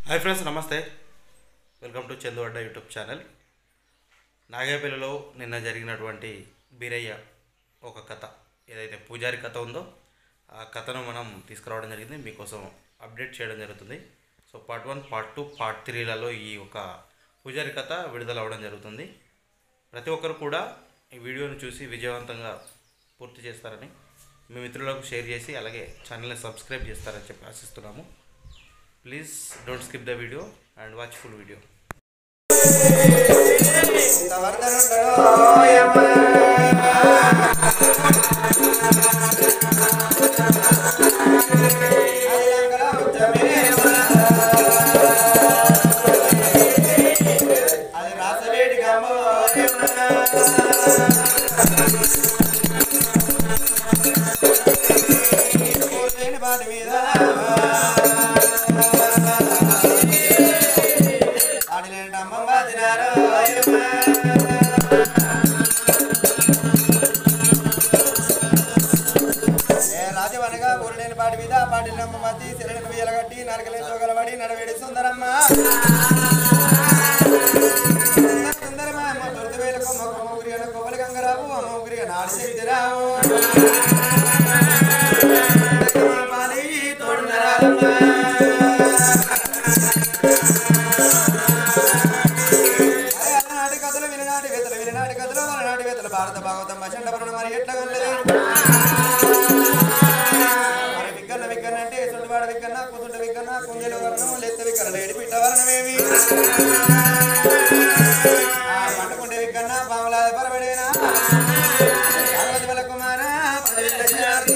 Hi friends నమస్తే welcome to Chanduvadda YouTube channel నాగేపల్లిలో నిన్న జరిగినటువంటి బీరయ్య ఒక కథ ఏదైతే పూజారి కథ ఉందో ఆ కథను మనం తీసుకురావడం జరిగింది మీకోసం అప్డేట్ చేయడం జరుగుతుంది so part one part two part త్రీలలో ఈ ఒక పూజారి కథ విడుదల అవ్వడం జరుగుతుంది ప్రతి ఒక్కరు కూడా ఈ వీడియోను చూసి విజయవంతంగా పూర్తి చేస్తారని మీ మిత్రులకు షేర్ చేసి అలాగే ఛానల్ని సబ్స్క్రైబ్ చేస్తారని చెప్పి ఆశిస్తున్నాము please don't skip the video and watch full video అది రాసవేడి గమ్మో పాటి మీద ఆడిలేని అమ్మమ్మ తినారు ఏ రాజవనగా ఊరులేని పాటి మీద పాటి మధ్య సిరలకు వీయలగట్టి నరకలే తోగలబడి నడవేడి సుందరమ్మ సుందరమ్మ అమ్మ తొలుత వేలకు మొక్క మొగురి అన్న కొబ్బరి గంగరావు అమ్మ మొగురి నాడు శక్తిరావు పాలి తోడునరాలమ్మ అలనాటి కథలు విననాటి వేతలు విననాటి కథలు అలనాటి వేతలు భారత భాగవతం మచండ పరుడు మరి ఎట్లా ఉన్నది మరి విక్కన్న విక్కన్న అంటే సొంటివాడ విక్కన్న కూతుంట విక్కన్న కుందేలు వర్ణం లెత్త విక్కన లేడి పిట్ట వర్ణమేమి ఆ పండుకుంటే విక్కన్న పాములాద పరబడేనా పార్వతి బల కుమార పదవిల్ల శారది.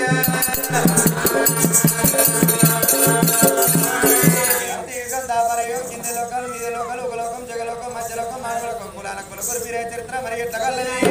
దాపరయో కింద లోకాలు మీద లోకాలు ఒక లోకం జగలోకం మధ్య లోకం మానవ లోకం కులాల కులకులు మీరే చరిత్ర మరి ఎట్లా కల్లది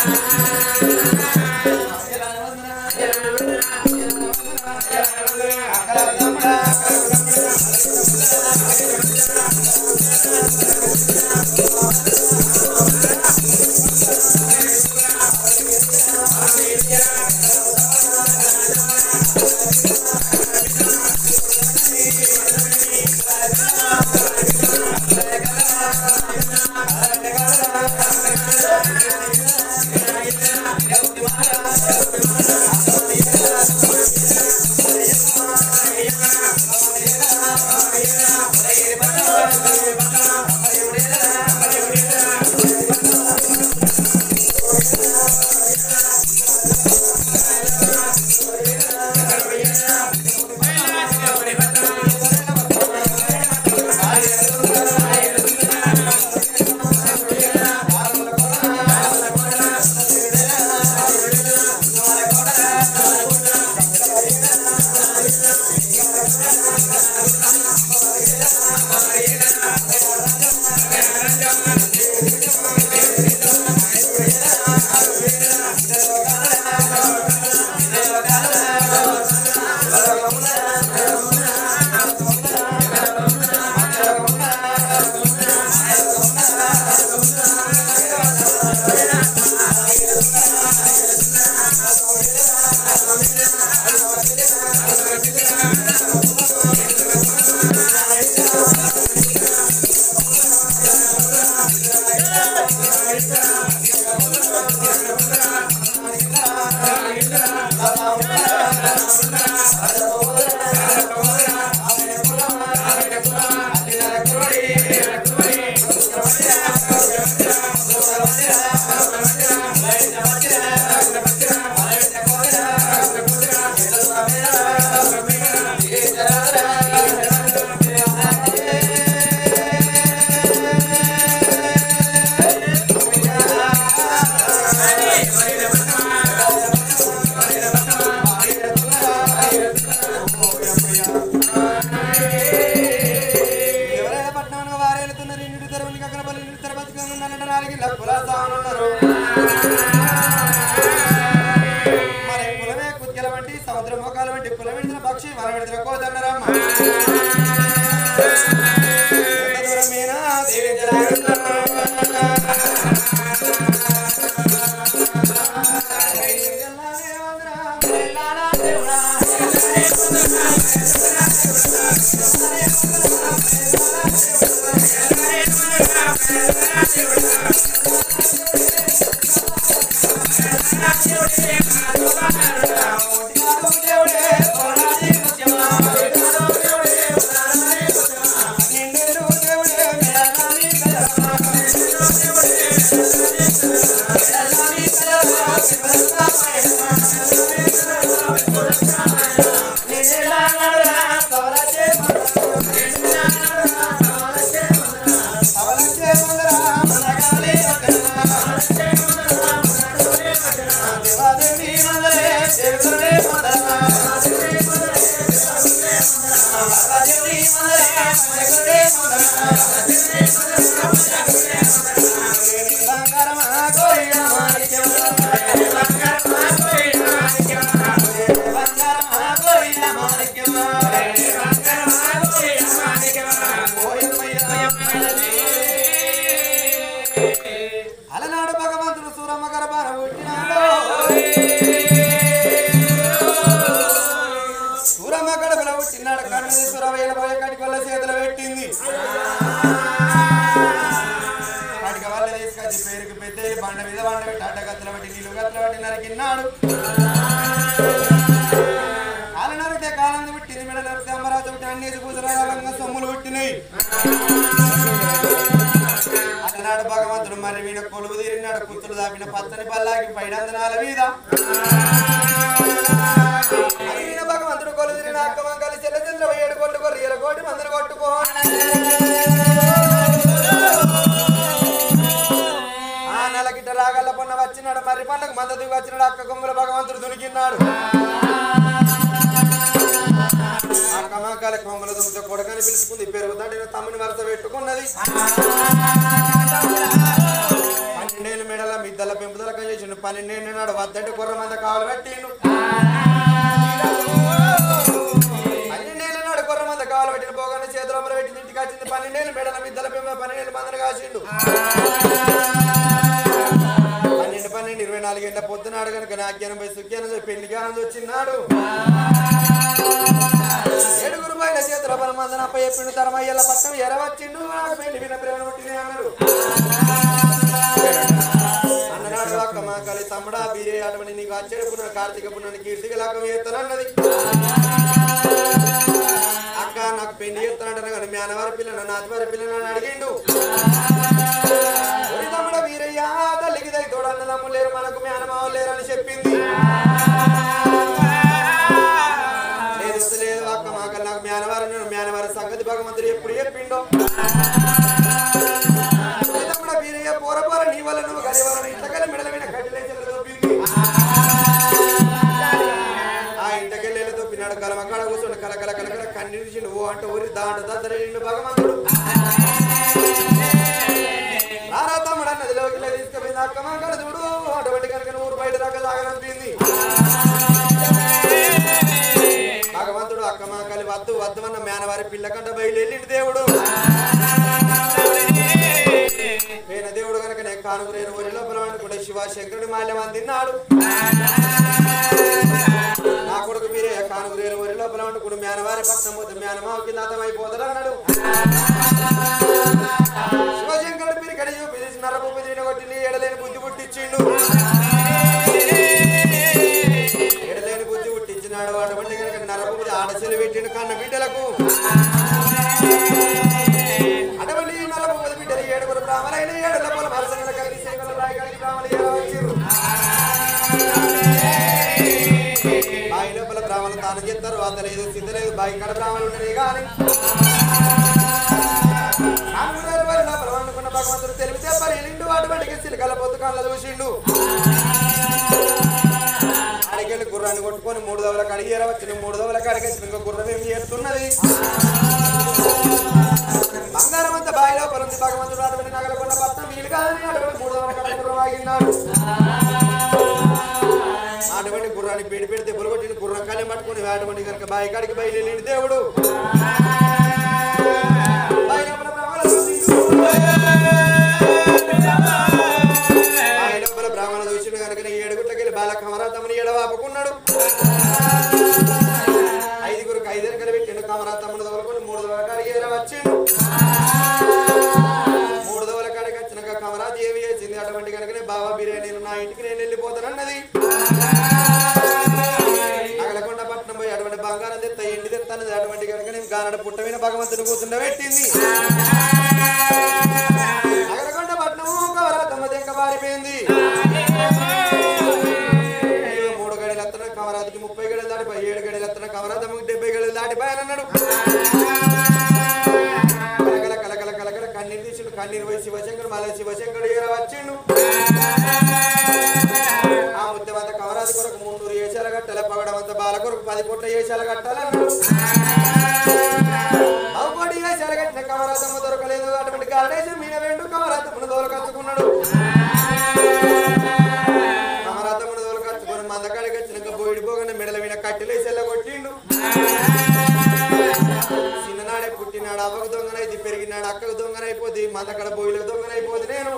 ఎవరైనా పట్టణంలో వారు వెళ్తున్నారు ఇంటి తెరవని కక్కనపల్లి ఇంటి తెర బతుకుని ఉన్నారంటే నాలుగు ఇళ్ళ కులాసాలు ఉన్నారు మరి కులమే కుత్కెల వంటి సముద్ర మోకాల వంటి కులం విడిచిన పక్షి మన విడిచిన కోదన్నరమ్మ ఎంత దూరమేనా దేవుడా దేవుడే పోరాడి ముత్యమా నిండు దేవుడే మేళాని కదరా మేళాని కదరా శివరా నిండులా నడరా కవలచే నిండులా నడరా కవలచే కవలచే ముందరా మనగాలి దేవాదేవి మందరే దేవుడే మందరా దేవాదేవి మందరే మనగుడే బంగారమా కోరిన మాణిక్యమా బంగారమా కోరిన మాణిక్యమా బంగారమా కోరిన మాణిక్యమా బంగారమా కోరిన మాణిక్యమా అలనాడు భగవంతుడు సూరమ్మ గర్భాన పుట్టినాడు సూరమ్మ గడపలో పుట్టినాడు కన్ను సురవేల పోయే కటికి వల్ల చేతులు పెట్టింది కటిక వల్ల తీసుకొచ్చి పేరుకి పెద్ద బండ మీద బండ పెట్టి అడ్డగత్తలు బట్టి నీళ్ళు గత్తలు బట్టి నరికిన్నాడు కాలు నరికితే కాలం పుట్టింది మెడ నరికితే అమ్మరాజు పుట్టి అన్ని పూసరాలంగా సొమ్ములు పుట్టినాయి అలనాడు భగవంతుడు మరి వీణ కొలువు తీరినాడు కుత్తులు దాపిన పచ్చని పల్లాకి పైనందనాల మీద మరి వీణ భగవంతుడు కొలువు తీరిన అక్కమ కలిసి చెల్ల ఏడు కొట్టు కొర్రీల కోటి మందులు కొట్టుకో ఆ నెలకిట్ట రాగల్ల పొన్న వచ్చినాడు మరి పండ్లకు మద్దతు వచ్చినాడు అక్క కొమ్ముల భగవంతుడు దునికిన్నాడు అక్కమాకాల కొమ్మల దుమ్మితో కొడకని పిలుచుకుంది పెరుగుతాడు తమ్ముని వరుస పెట్టుకున్నది పన్నెండేళ్ళు మెడల మిద్దల పెంపుదల చేసిండు పన్నెండేళ్ళు నాడు వద్దంటే కుర్ర మంద కావాలి పెట్టిండు పన్నెండేళ్ళు నాడు కుర్ర మంద కావాలి పెట్టిన పోగానే చేతులు పెట్టి ఇంటికి వచ్చింది పన్నెండేళ్ళు మెడల మిద్దల పెంపు పన్నెండేళ్ళు మందలు కాసిండు పన్నెండు పన్నెండు ఇరవై నాలుగు గంటల పొద్దునాడు కనుక నాజ్ఞానం పోయి సుఖ్యానం పోయి పెళ్లి జ్ఞానం వచ్చినాడు ఏడుగురు పైన చేతుల పరమందన అప్ప చెప్పిండు తరమయ్యల పట్టం ఎరవచ్చిండు నాకు పెళ్లి విన ప్రేమ పుట్టింది అన్నాడు అన్ననాడు అక్క మా కలి తమ్ముడా బీరే అటువంటి నీకు అచ్చడి పున్న కార్తీక పున్నాన్ని కీర్తిక లాకం చేస్తానన్నది అక్క నాకు పెళ్లి చేస్తానంటాను కానీ మీ అన్నవారి పిల్లన నాతివారి పిల్లన అడిగిండు ఒరి తమ్ముడా వీరయ్య తల్లికి దై తోడన్న తమ్ముడు లేరు మనకు మీ అన్నమావ లేరు అని చెప్పింది లేదు లేదు అక్క మాకల్ నాకు మేనవారు నేను మేనవారి సంగతి భగవంతుడు ఎప్పుడు చెప్పిండో కూడా వీరయ్య పోర పోర నీ వల్ల నువ్వు గలివారని ఇంతకల్లి మెడల మీద కట్టిలేసి దొబ్బింది ఆ ఇంతకెళ్ళి దొబ్బినాడు కలమ కడ కూర్చోండి కల కల కల కల కన్నీళ్ళు నువ్వు అంటే ఊరి దాంట దద్దరిండు భగవంతుడు రారా తమ్ముడు నదిలోకి తీసుకుపోయింది అక్క మా కడ చూడు అటువంటి కనుక ఊరు బయట దాకా సాగనంపింది భగవంతుడు అక్క మా కలి వద్దు వద్దు అన్న మేనవారి పిల్లకంట బయలుదేరిండు దేవుడు పేన దేవుడు కనుక నేను కానుకురేను ఊరి లోపల అనుకుంటే శివ శంకరుడి మాల్యం అందిన్నాడు నా కొడుకు మీరే కానుకురేను ఊరి లోపల అనుకుడు మేనవారి పట్టణం పోతే మేనమావ కింద అర్థమైపోతాడు అన్నాడు శివశంకరుడు మీరు కడి చూపి నరపూపి తిరిగి కొట్టి ఎడలేని బుద్ధి పుట్టించిండు ఎడలేని బుద్ధి పుట్టించినాడు వాడు వంటి కనుక నరపూపి ఆడచెలు పెట్టిండు కన్న బిడ్డలకు అటువంటి నరపూపి బిడ్డలు ఏడుగురు బ్రాహ్మణులైన ఏడుల పొల మరసంగల కలిగి సేవల రాయగలిగి బ్రాహ్మణులు ఏడవ వచ్చిర్రు బావి లోపల బ్రాహ్మణులు తాను చేస్తారు అంత లేదు సిద్ధ లేదు బావి కడ బ్రాహ్మణులు ఉన్నది కానీ ఆంగురారు వారి లోపల వండుకున్న భగవంతుడు తెలివితే పరిలిండు అటువంటి సిలికల పొత్తు కళ్ళ చూసిండు అడిగెళ్ళి గుర్రాన్ని కొట్టుకొని మూడు దవల కడిగేర వచ్చిన మూడు దవల కడిగేసిన ఇంకో గుర్రం ఏం చేస్తున్నది బంగారం అంతా బావి లోపల ఉంది భగవంతుడు అటువంటి నగల కొన్న పట్టం వీలు కాదని అటువంటి మూడు దవల కడ గుర్రం ఆగినాడు అటువంటి గుర్రాన్ని పెడి పెడి దెబ్బలు కొట్టిన గుర్రం కాలే పట్టుకుని అటువంటి కనుక బావి కాడికి బయలుదేరి దేవుడు బావి లోపల బ్రాహ్మణులు చూసిండు. బావి లోపల బ్రాహ్మణ చూసిన కనుక ఏడుగుట్లకెళ్ళి బాల కమరాతమ్మని ఎడవాపుకున్నాడు ఐదుగురికి ఐదు కల పెట్టిండు కమరాతమ్మను తగులుకొని మూడు దవల కాడికి ఎర వచ్చిండు మూడు దవల కాడికి వచ్చినాక పుట్ట మీద భగవంతుని కూర్చుండబెట్టింది నగరకొండ పట్నం కవరాతమ్మ దెంక పారిపోయింది అయ్యో, మూడు గడియలు ఎత్తన కవరాతికి ముప్పై గడియలు దాటిపోయి ఏడు గడియలు ఎత్తన కవరాతమ్మకి డెబ్బై గడియలు దాటిపోయానన్నాడు కలకల కలకల కలకల కన్నీరు తీసిండు కన్నీరు పోయి శివశంకర్ మళ్ళీ శివశంకర్ ఏర వచ్చిండు ఆ ముత్యమంత కవరాది కొరకు మున్నూరు ఏసాల కట్టాలి పగడమంత బాల కొరకు పది కోట్ల ఏసాల కట్టాలన్నాడు అవకోటి ఏసాల కట్టిన కవరాతమ్మ దొరకలేదు అటువంటి కారణేసి మీన వేండు కవరాతమ్మను దొరకచ్చుకున్నాడు కవరాతమ్మను దొరకచ్చుకొని మందకాడికి వచ్చినాక బోయిడి పోగానే మెడల మీద కట్టెలు వేసేలా కొట్టిండు చిన్ననాడే పుట్టినాడు అవ్వకు దొంగనైతే పెరిగినాడు అక్కకు దొంగనైపోద్ది మందకడ బోయిలకు దొంగనైపోద్ది నేను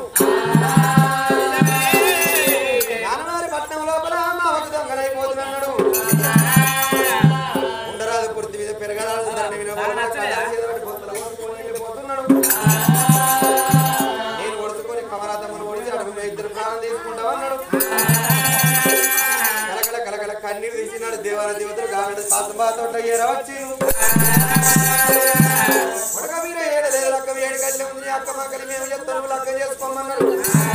నాన్నవారి పట్నం లోపల మా అవ్వకు దొంగనైపోతున్నాడు ఉండరాదు కుర్తి మీద పెరగరాదు ధరణి మీద పోరాడు, కళ్ళాల మీద పడి బొత్తల కొనుక్కొని వెళ్ళిపోతున్నాడు నేను కొడుచుకొని కమరాతమ్మను కొడిచి అడుగు మీద ఇద్దరు ప్రాణం తీసుకుంటామన్నాడు కలకల కలకల కన్నీరు తీసినాడు దేవాల దేవతలు గాగడ శాసంబాతోట ఏరవచ్చి కొడక మీరు ఏడలేదు లక్క ఏడు గంటల ఉంది అక్క మక్కలు మేము చెప్తాను లక్క చేసుకోమన్నాడు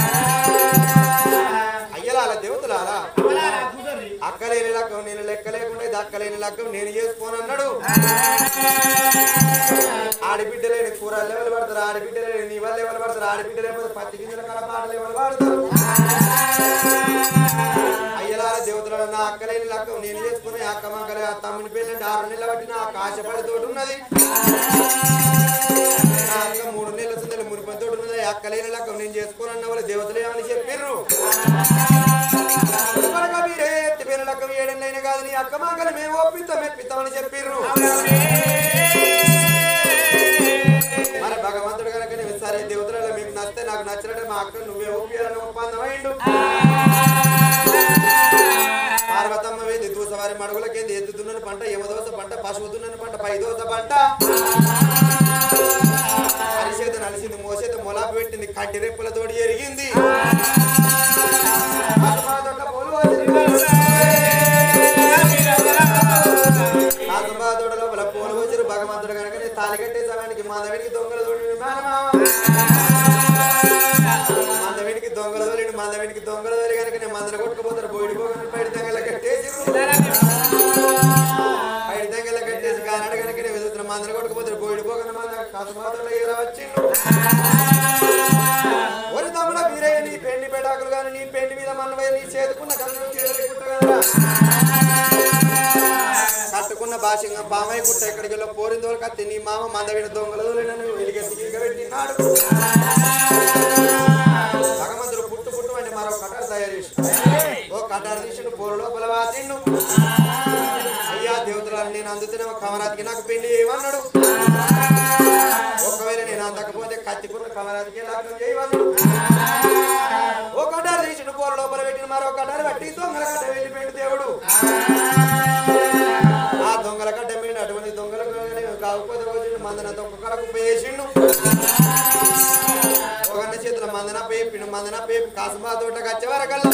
అయ్యలాల దేవతలారా అక్కలేని లక్కం నేను లెక్క లేకుండా ఇది అక్కలేని లక్కం నేను చేసుకోనన్నాడు ఆడబిడ్డలేని కూరలు ఎవరు పడతారు ఆడబిడ్డలేని నీ వాళ్ళు ఎవరు పడతారు ఆడబిడ్డ లేకపోతే పత్తి గింజల కల పాటలు ఎవరు పాడతారు అయ్యలాల దేవతల నా అక్కలేని లక్కం నేను చేసుకుని అక్క మక్కలే ఆ తమ్ముని పెళ్ళంటే ఆరు నెలల బట్టి నా ఆశపడి తోటి ఉన్నది నా అక్క మూడు నెలల సందలు మునిపని తోటి ఉన్నది అక్కలేని లక్కం నేను చేసుకోనన్న వాళ్ళు దేవతలు ఏమని చెప్పిర్రు కనుక మీరే ఎత్తిపోయిన లక్కం ఏడెళ్ళైనా కాదు నీ అక్క మక్కలు మేము ఒప్పిస్తాం మెప్పిస్తామని చెప్పిర్రు మరి భగవంతుడు కనుక నువ్వు సరే దేవతలలో మీకు నచ్చితే నాకు నచ్చినట్టే మా అక్క నువ్వే ఒప్పియాలని ఒప్పందం అయిండు పార్వతమ్మ వేది దూసవారి మడుగులకేంది ఎద్దుతున్న పంట యమదోస పంట పశువుతున్న పంట పైదోస పంట అరిచేత నలిసింది మోసేత మొలాపు పెట్టింది కంటి రెప్పుల తోడి ఎరిగింది ఆసుమాదొక్క పోలు ఆసుమాదొడ లోపల పోలు వచ్చారు భగవంతుడు కనుక నేను తాలి కట్టే సమయానికి మాధవినికి దొంగలు తోడి మందవినికి దొంగలు తోలిండు మందవినికి దొంగలు తోలి కనుక నేను మందర కొట్టుకుపోతారు బోయిడి పోగని పైడి దెంగల కట్టేసి పైడి దెంగల కట్టేసి కానాడు కనుక నేను వెళ్తున్న మందర కొట్టుకుపోతారు బోయిడి పోగని మంద కాసుమాతలో ఎగర వచ్చిండు ఒరి తమ్ముడ మీరే నీ పెండి పెడాకులు కానీ నీ పెండి మీద మన్నవే నీ చేతుకున్న కన్ను కదరా కట్టుకున్న భాషంగా బామయ్య గుట్ట ఎక్కడికి వెళ్ళో పోరిన దొరకత్తి నీ మామ మందవిన దొంగలు నన్ను వెలిగెత్తి పెట్టినాడు భగవంతుడు పుట్టు పుట్టు అంటే మరో కటారు తయారు చేసి ఓ కటారు తీసిండు పోరు లోపల వాచిండు అయ్యా దేవతలను నేను అందుతున్న కమరాతికి నాకు పెళ్లి చేయమన్నాడు ఒకవేళ నేను అందకపోతే కత్తికున్న కమరాతికి లగ్నం చేయమన్నాడు ఓ కటారు తీసిండు పోరు లోపల పెట్టిన మరో కటారు పట్టి దొంగల కట్ట వెళ్ళిపోయింది దేవుడు ఆ దొంగల కట్ట మీద అటువంటి దొంగల కాకపోతే వచ్చిండు మందన దొంగ కడకు వేసిండు ఒకన్న చేతుల మందన పేపిండు మందన పేపి కాసుమా తోటకి వచ్చే వరకల్లా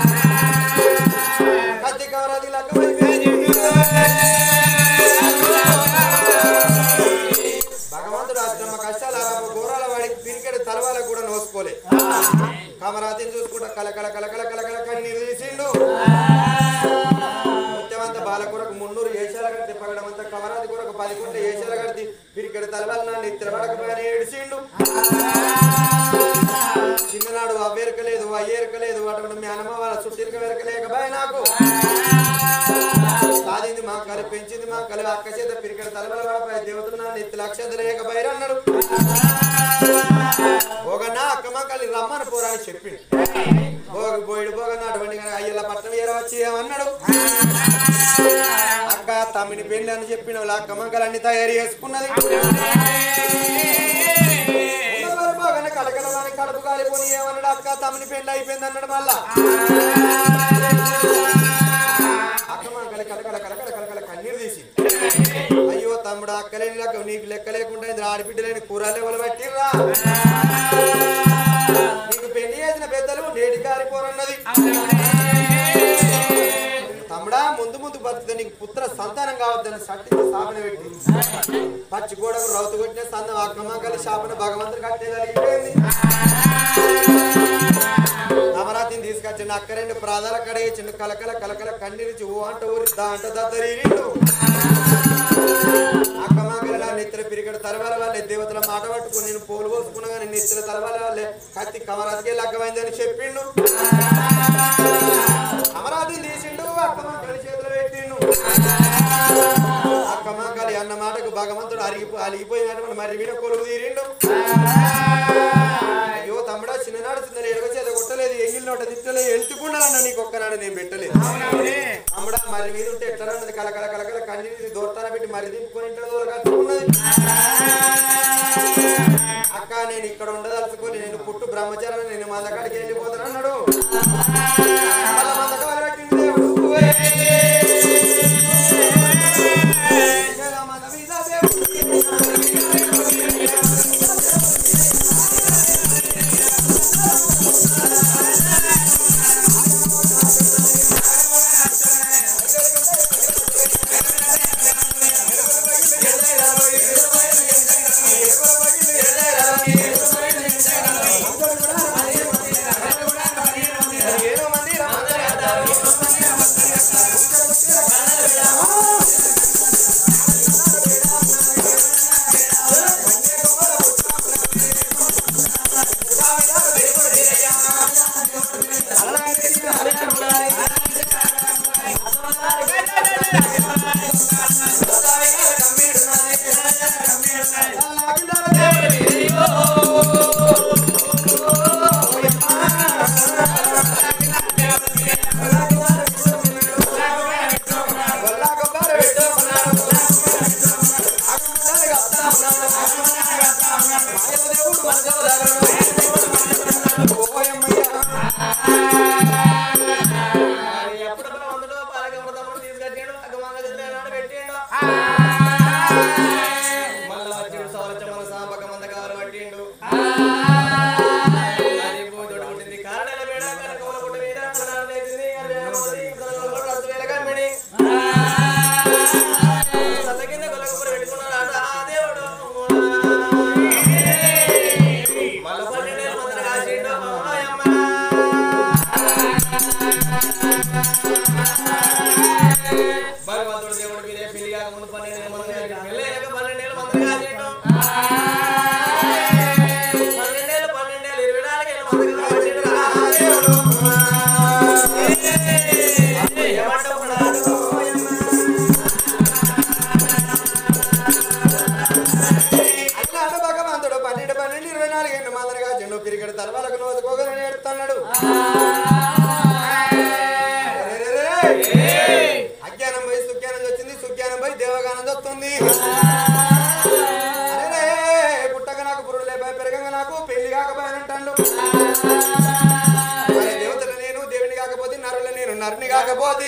కత్తి కవరాది భగవంతుడు అష్టమ కష్టాల ఘోరాల వాడికి పిరికెడు తలవాల కూడా నోసుకోలే కమరాతిని చూసుకుంటా కలకల కలకల కలకల కన్నీరు తీసిండు ముత్యమంత బాల కొరకు మున్నూరు ఏషాల కడితే పగడమంత కమరాతి కొరకు పది గుంట ఏషాల కడితే పిరికెడు తలవాల నన్ను ఇద్దరు పడకపోయినా ఏడిసిండు చిన్ననాడు అవ్వేరక లేదు అయ్యేరక లేదు అటువంటి మీ అన్నమ్మ వాళ్ళ చుట్టిరక వెరకలేక బాయ్ నాకు సాధింది మా కలి పెంచింది మా కలి అక్క చేత పిరికడ తలబల పడపై దేవతలు నా నెత్తి లక్షత లేక బయట అన్నాడు పోగన్నా అక్క మా కలి రమ్మని పోరాని చెప్పిండు పోగి పోయిడు పోగన్నా అటువంటి అయ్యల పట్నం ఏర వచ్చి ఏమన్నాడు అక్క తమ్మిని పెళ్లి అని చెప్పిన వాళ్ళ అక్క మంకలు అన్ని తయారు చేసుకున్నది ఉన్నవారు బాగానే కలకలవాని కడుపు కాలిపోని ఏమన్నాడు అక్క తమ్మిని పెళ్లి అయిపోయింది అన్నాడు మళ్ళా అక్క మంకలి కలకల కలకల కలకల కన్నీరు తీసి అయ్యో తమ్ముడు అక్కలేని లెక్క నీకు లెక్క లేకుండా ఇందులో ఆడబిడ్డ లేని కూరలు ఎవరు పట్టిర్రా నీకు పెళ్లి చేసిన పెద్దలు నేటి కారిపోరన్నది తమ్ముడా ముందు ముందు బతికితే నీకు పుత్ర సంతానం కావద్దని సట్టించి స్థాపన పెట్టి పచ్చి గోడకు రౌతు కొట్టిన సందం అక్కమ్మకలి శాపన భగవంతుడు కట్టేదలిగిపోయింది నవరాత్రిని తీసుకొచ్చిండు అక్క రెండు ప్రాధాల కడే చిన్న కలకల కలకల కండిరించి ఓ అంట ఊరి దా అంట దద్దరిల్లు అక్కమాకల నెత్తిన పిరిగడ తలవాల వాళ్ళే దేవతల మాట పట్టుకుని నేను పోలు పోసుకున్నా కానీ నెత్తిన తలవాల వాళ్ళే కత్తి కమరాతికే లగ్గమైందని చెప్పిండు అమరావతి తీసిండు అక్కమాకలి చేతులు పెట్టిండు అక్కమాకలి అన్న మాటకు భగవంతుడు అరిగిపో అలిగిపోయినటువంటి మరి వీడ కొలువు తీరిండు అయ్యో తమ్ముడా చిన్ననాడు చిన్న ఎడగ చేత కొట్టలేదు ఎంగిల్ నోట తిట్టలేదు ఎల్తుకుండాలన్న నీకు ఒక్కనాడు నేను పెట్టలేదు తమ్ముడా మరి మీద ఉంటే ఎట్లా ఉన్నది కలకల కలకల కన్నీటి దోర్తాన పెట్టి మరి దింపుకొని ఇంట్లో దూరగట్టుకున్నది అక్క నేను ఇక్కడ ఉండదలుచుకొని నేను పుట్టు బ్రహ్మచారిని నేను మంద కాడికి వెళ్ళిపోతాను అన్నాడు వాళ్ళ మంద కాలు పెట్టింది దేవుడు. జగ మంద మీద దేవుడు. ఏడో మంది భగవంతుడు దేవుడు మీరే పెళ్లి కాక ముందు పన్నెండు మంది పెళ్ళయ్యాక పన్నెండేళ్ళు మంది కాచేయటం పన్నెండేళ్ళు పన్నెండేళ్ళు ఇరవై నాలుగేళ్ళు మంది కాచేయటం రా దేవుడు ఏమంటున్నాడు అన్నాడు భగవంతుడు పన్నెండు పన్నెండు ఇరవై నాలుగు ఎండు మందరగా జెండు పిరిగడు తలవాలకు నోదుకోగలని ఎడుతున్నాడు అజ్ఞానం పోయి సుజ్ఞానం వచ్చింది సుజ్ఞానం పోయి దేవగానం వస్తుంది అరే పుట్టక నాకు పురుడు లేపాయి పెరగక నాకు పెళ్లి కాకపోయానంటాడు మరి దేవతలు నేను దేవుని కాకపోతే నరుల నేను నరుని కాకపోతే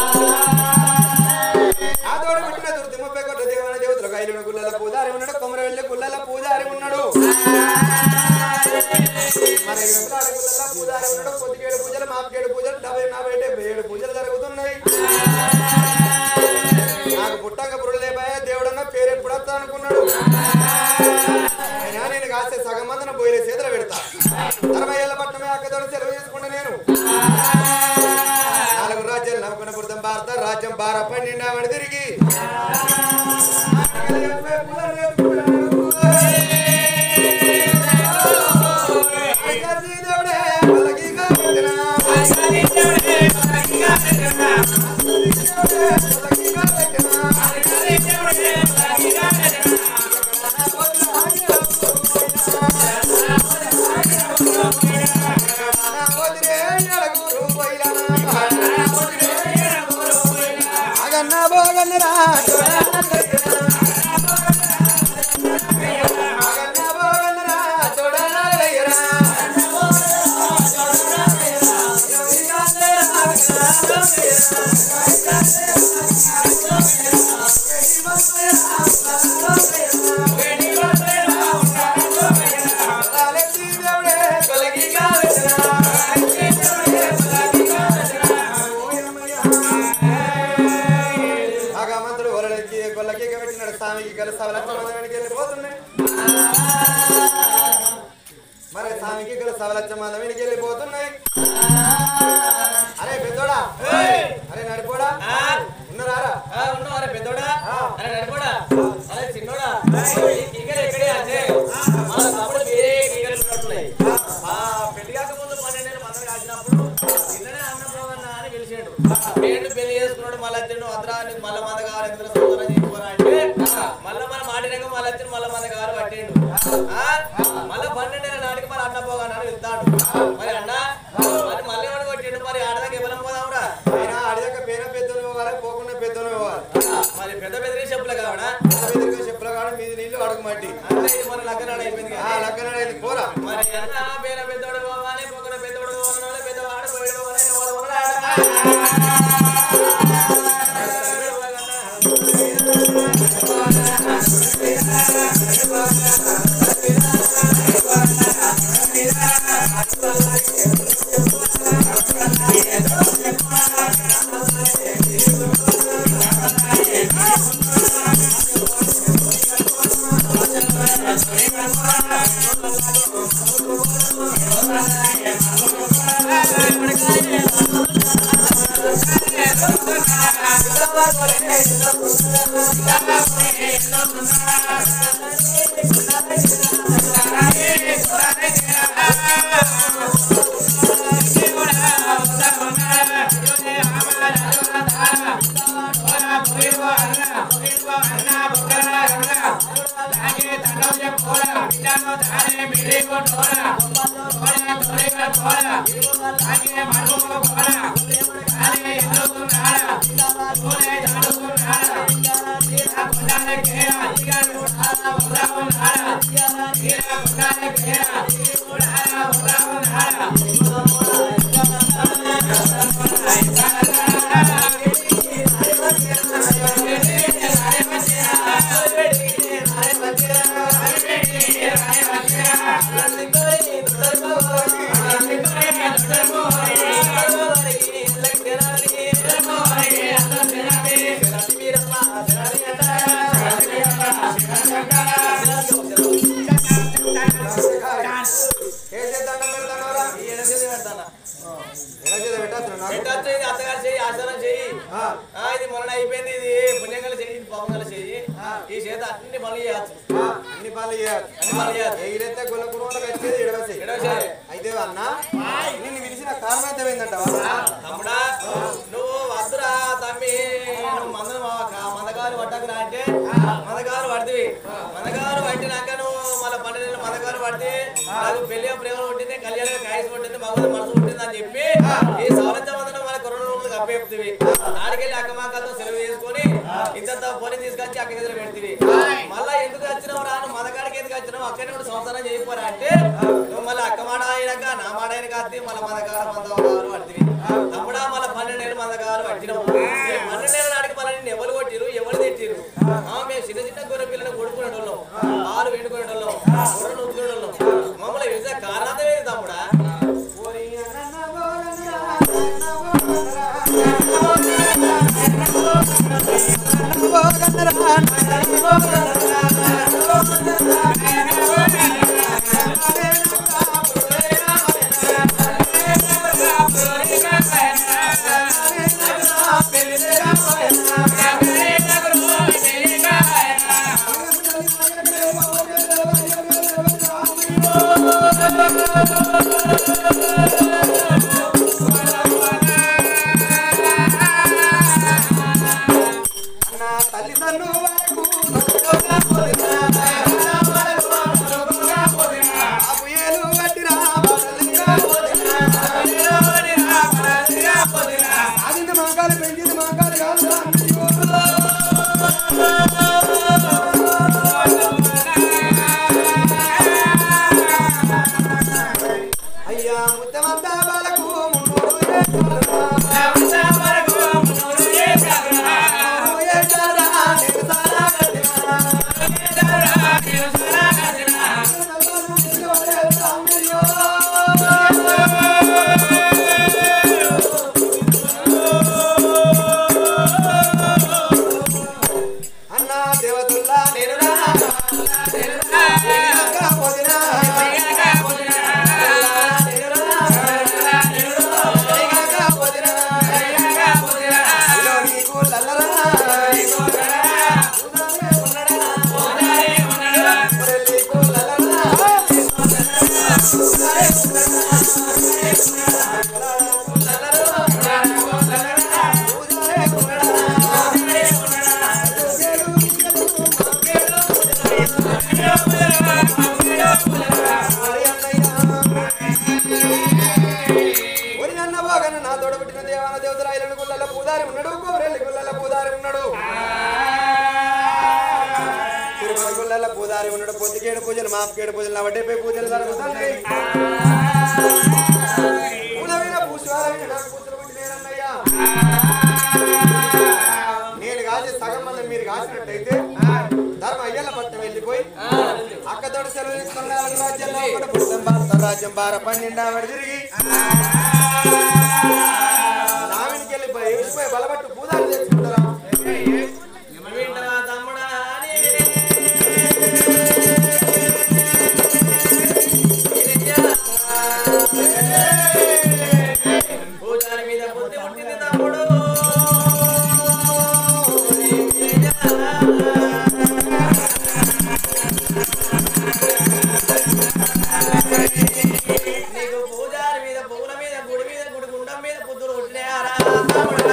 ఆ తోడ పుట్టిన దుర్ది ముప్పై కోట్ల దేవన దేవతలకు ఐదు గుళ్ళల పూజారి ఉన్నాడు కొమర వెళ్ళి గుళ్ళల పూజారి ఉన్నాడు మరి వెంకటాడ గుళ్ళల పూజారి ఉన్నాడు పొద్దుకేడు పూజలు మాపకేడు పూజలు డెబ్బై నలభై డెబ్బై ఏడు పూజలు జరుగుతున్నాయి నాకు పుట్టక పురుడు లేపాయ దేవుడన్న పేరు ఎప్పుడు వస్తా అనుకున్నాడు అయినా నేను కాస్తే సగం మందిన బోయిల చేతులు పెడతా అరవై ఏళ్ళ పట్టమే అక్కతో సెలవు చేసుకుంటా నేను నాలుగు రాజ్యాలు నవ్వుకున్న పుడతాం భారత రాజ్యం భార పన్నెండామని తిరిగి సవలచ్చ మంద వెనక్కి వెళ్ళిపోతున్నాయి అరే పెద్దోడా అరే నడిపోడా ఉన్నారా ఆ, ఉన్నావారా పెద్దోడా అరే నడిపోడా అరే చిన్నోడా ఈ టీకలు ఎక్కడే అజయ్ మన తమ్ముడు వేరే టీకలు ఉన్నట్టున్నాయి ఆ పెళ్లి కాక ముందు పన్నెండేళ్ళు మందరు కాసినప్పుడు నిన్ననే అన్నప్రవన్న అని పిలిచాడు ఏంటి పెళ్లి చేసుకున్నాడు మళ్ళీ వచ్చాడు అద్రా నీకు మళ్ళా మంద కావాలి ఎందుకు సోదరా చేసుకోరా అంటే మళ్ళా మన మాటినాక మళ్ళీ వచ్చాడు మళ్ళా మంద కావాలి పట్టిండు ఆ? మళ్ళా పన్నెండేళ్ళ నాటికి మరి అన్న పోగాను అని వెళ్తాడు మరి అన్న మరి మళ్ళీ ఎవడు కొట్టిండు మరి ఆడదాకా ఇవ్వలేం పోదామురా అయినా అడిగాక పేన పెద్దోని పోవాలి పోకుండా పెద్దోని పోవాలి మరి పెద్ద పెద్ద చెప్పులే కావడా ఎదురుగా చెప్పుల కాడ మీది నీళ్ళు అడుగు మట్టి అంటే ఇది మన లగ్నాడు అయిపోయింది ఆ కదా లగ్గనడైంది పోరా మరి అన్న పేర పెద్దోడు పోవాలి పొగడ పెద్దోడు పోవాలి పెద్దవాడు పోయడు పోవాలి ఎన్నవాడు పోవాలి ఏ చేద్దాం పెడతానోరా ఎలా చేద్దాం పెట్టాల్సిన నాకు పెట్టచ్చు ఇది అత్తగారు చెయ్యి ఆచారం చెయ్యి ఆ, ఆ, ఇది మొన్న అయిపోయింది ఇది పుణ్యంగల చెయ్యి ఇది పాపంగల చెయ్యి ఈ చేత అన్ని పనులు చేయచ్చు ఆ, అన్ని పనులు చేయాలి అన్ని పనులు చేయచ్చు ఎగిరైతే గొల్ల కుటుంబాలకు వచ్చేది ఎడవసి ఎడవ చెయ్యి. అయితే అన్న నిన్ను పిలిచిన కారణం అయితే ఏంటంటావా తమ్ముడా నువ్వు వద్దురా తమ్మి నువ్వు మంద మందగారు పట్టకురా అంటే మందగారు పడుతుంది మందగారు పట్టినాక నువ్వు మళ్ళీ పన్నెండు మందగారు పడితే నాకు పెళ్లి ప్రేమ ఉంటుంది కళ్యాణం కాయసి ఉంటుంది మగవాళ్ళ మనసు ఉంటుంది అని చెప్పి ఈ సవరంత మందులో మన కరోనా రోజులు కప్పేపుతుంది ఆడికెళ్ళి అక్కమాకలతో సెలవు చేసుకొని ఇంత పోనీ తీసుకొచ్చి అక్క దగ్గర పెడుతుంది మళ్ళా ఎందుకు వచ్చినావు రాను మదగాడికి ఎందుకు వచ్చినావు అక్కడే ఉండి సంసారం చేయకపోరా అంటే నువ్వు మళ్ళీ అక్క మాట అయినాక నా మాట అయిన కాదు మళ్ళీ మందగారు మందగారు పడుతుంది తమ్ముడా మళ్ళీ పన్నెండేళ్ళు మందగారు పట్టినావు ఈ పన్నెండేళ్ళ నాటికి మళ్ళీ నిన్ను ఎవరు కొట్టిరు ఎవరు తిట్టిరు ఆ, మేము చిన్న చిన్న గొర్రె పిల్లలు కొడుకునేటోళ్ళం పాలు వెండుకునేటోళ్ళం గొర్రెలు ఉత్తుకునేటోళ్ళం మమ్మల్ని విజయ కారణమే తమ్ముడా నా తల్లిదండ్రుల వరకు అప్పుయేలు వడ్డిరా ఆదింది మాకాలు పెంచింది మాకాలు కాదు అయ్యా ముత్తమంత ఏడు పూజలు మాపకేడు పూజలు నవడెబ్బై పూజలు జరుగుతున్నాయి పూలమైన పుష్పాలమైన నాకు కూతురు పుట్టినేనన్నయ్యా నేను కాసే సగం మంది మీరు కాసినట్టయితే ధర్మ అయ్యల పట్నం వెళ్ళిపోయి అక్కతోటి సెలవు తీసుకున్న నాలుగు రాజ్యాల్లో ఒకటి పుట్టం భారత రాజ్యం బార పన్నెండావిడ తిరిగి రావినికి వెళ్ళిపోయి వెళ్ళిపోయి బలపట్టు పూజలు తెచ్చుకుంటారా వింటవా తమ్ముడా అని పూజారి మీద బుద్ధి పుట్టింది తమ్ముడు నీకు పూజారి మీద పువ్వుల మీద గుడి మీద గుడి గుండం మీద పుత్రులు పుట్టినారా తమ్ముడా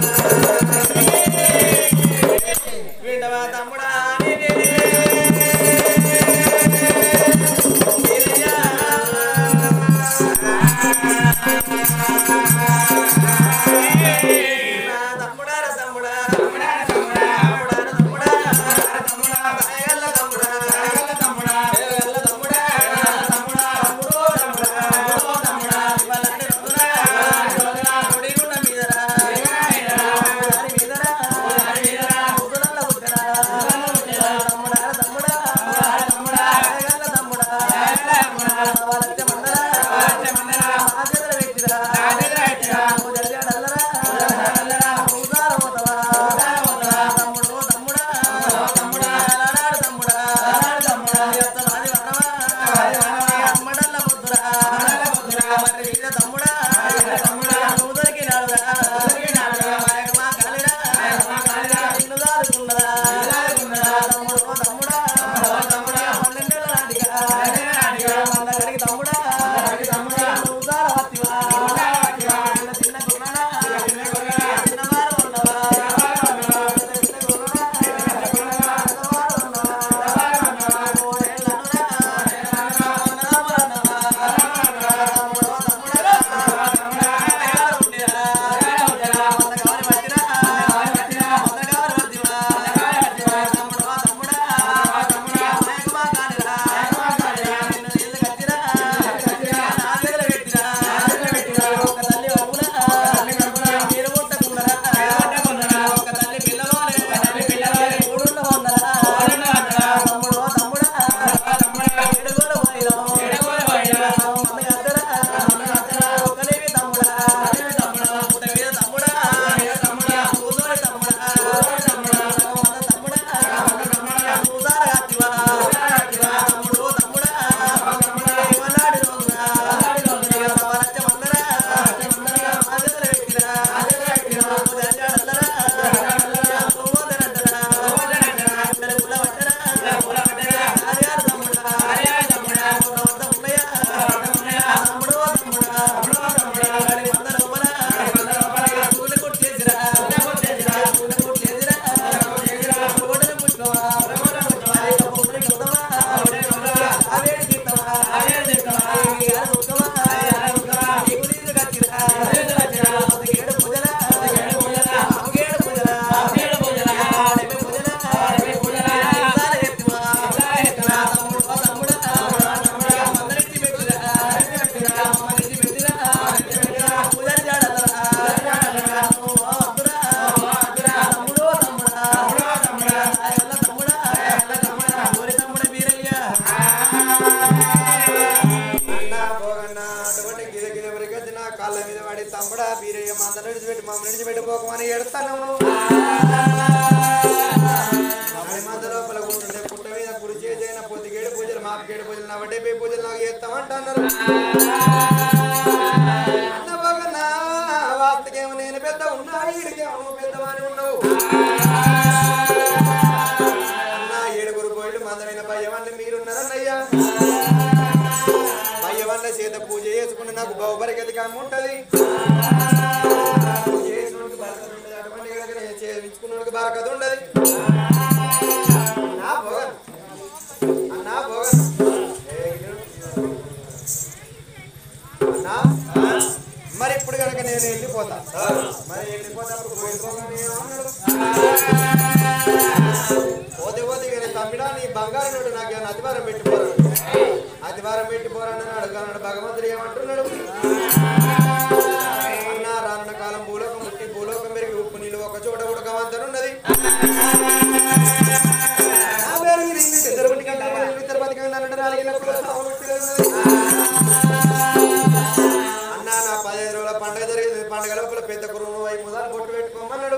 వింటవా తమ్ముడా తమ్ముడా తమ్ముడా తమ్ముడా తమ్ముడా తమ్ముడా తమ్ముడా తమ్ముడా తమ్ముడా తమ్ముడా తమ్ముడా తమ్ముడా తమ్ముడు తమ్ముడా ఇవాళ రోజున గుడిగుండ మీదరా దాని మీదరా ఉగ్గులల్ల ఉగ్గరా తమ్ముడా తమ్ముడా తమ్ముడా తమ్ముడా వాళ్ళ మందరా ఆచరణ వ్యక్తిరా తమ్ముడు తమ్ముడా తమ్ముడా తమ్ముడా అమ్మడల్ల ముద్దురా మరి మీద తమ్ముడా నువ్వు దొరికినాడురా మా కాలిరా నిన్ను దాదుకున్నదా తమ్ముడు తమ్ముడా పన్నెండేళ్ళ నాటిగా మందగడికి తమ్ముడా నువ్వు దారవత్తివా చిన్న చిన్న గుణనా చిన్నవారు ఉన్నవా చిన్న గుణనా చిన్నవారు ఉన్నవా అన్నా పోగన్నా అటువంటి గిద గిద వరకద్దు నా కాళ్ళ మీద పడి తమ్ముడా బీరయ్య మంద నడిచిపెట్టి మమ్మల్ని నడిచిపెట్టి పోకమని ఎడతాను మంద లోపల కూర్చుంటే పుట్ట మీద పుడి చేసిన పొద్దుగేడు పూజలు మాపకేడు పూజలు నా వడ్డే పూజలు నాకు చేస్తామంటున్నారు అన్న పోగన్నా వాస్తకేమో నేను పెద్ద ఉన్నా ఈడికేమో నువ్వు పెద్దవాని ఉన్నావు అన్న ఏడుగురు పోయిలు మందమైన భయవాన్ని మీరున్నారన్నయ్యా అయ్యవన్న చేత పూజ చేసుకుని నాకు బహుబరిగతిగా ఉంటది పూజ చేసుకున్నోడికి బరకత ఉండదు, అటువంటి గనక నేను చేయించుకున్నోడికి బరకత ఉండదు అన్నా భోగన్ అన్నా భోగన్ ఏ ఇల్లు? అన్నా మరి ఇప్పుడు కనుక నేను వెళ్ళిపోతా మరి వెళ్ళిపోతే అప్పుడు పోయిపోగా నేను అన్నాడు పోతే పోతే ఇక నేను తమ్మి బిడా నీ బంగారు నోటు నాకేమైనా అతివారం పెట్టిపోరాడు అతివారం పెట్టిపోరాడు అడుగున్నాడు భగవంతుడు ఏమంటున్నాడు అన్న రానున్న కాలం భూలోకం ముట్టి భూలోకం పెరిగి ఉప్పు నీళ్ళు ఒక చోట ఉడకవంతనున్నది నా పేరు మీద ఇంగ్లీష్ తిరుపతి కంటే తిరుపతి కంటే అన్నట్టు నాలుగు ఇళ్ళ కుల సాగు ఉన్నది. అన్న నా పదిహేను రోజుల పండుగ జరిగింది పండుగ లోపల పెద్ద కురువు అయి ముదాలు బొట్టు పెట్టుకోమన్నాడు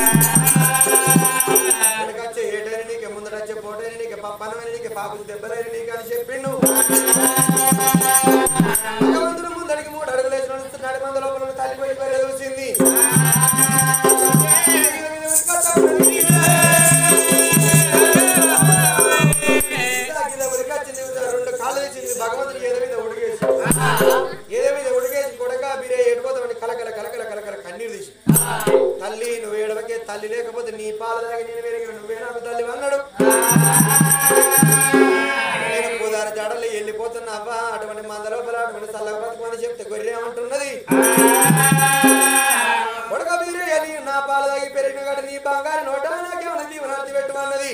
వెనకచ్చే ఏటైనా నీకే ముందటచ్చే పోటైనా నీకే పప్పనమైన నీకే పాపకు దెబ్బలైన నీకు అని చెప్పిండు భగవంతుడు ముందడికి మూడు అడుగులు వేసిన నడి మంద లోపల ఉన్న తల్లి పోయి పేరు చూసింది రెండు కాళ్ళు తెచ్చింది భగవంతుడు ఏదో మీద ఉడిగేసి ఏదో మీద ఉడిగేసి కొడక మీరే ఎడిపోతామని కలకల కలకల కలకల కన్నీరు తీసి తల్లి నువ్వు ఏడవకే తల్లి లేకపోతే నీ పాల దాగి నేను వేరే నువ్వే నాకు తల్లి అన్నాడు నేను గోదావరి జాడల్లో వెళ్ళిపోతున్నా అవ్వా అటువంటి మంద లోపల అటువంటి చల్లగా బతుకమని చెప్తే గొర్రె ఏమంటున్నది కొడక మీరే అని నా పాల దాగి పెరిగిన కాడ నీ బంగారు నోట నాకేమన్నా దీవనార్థి పెట్టమన్నది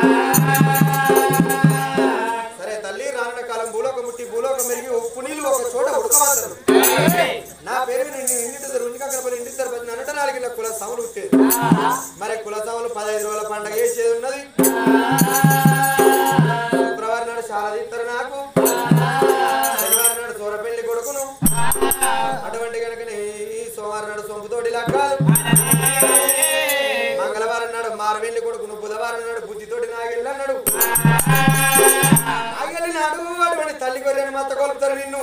సరే తల్లి రానున్న కాలం భూలోకం ముట్టి భూలోకం మెరిగి ఉప్పు నీళ్ళు ఒక చోట ఉడకమంటారు నా పేరు మీద నేను ఇంటి ఇంటి అక్కడ ఇంటి తరపతి అన్నట్టు నాలుగు కుల సములు ఉట్టేది మరి కుల సములు పదహైదు రోజుల పండగ వేసేది ఉన్నది శుక్రవారం నాడు చాలా తీస్తారు నాకు శనివారం నాడు సూరపెళ్లి కొడుకును అటువంటి కనుక ఈ సోమవారం నాడు సొంపుతోటి లగ్గాలు మంగళవారం నాడు మారవెల్లి కొడుకును బుధవారం నాడు బుద్ధితోటి నాగెళ్ళి అన్నాడు నాగెళ్ళి నాడు అటువంటి తల్లి గొర్రెని మత్త కొలుపుతారు నిన్ను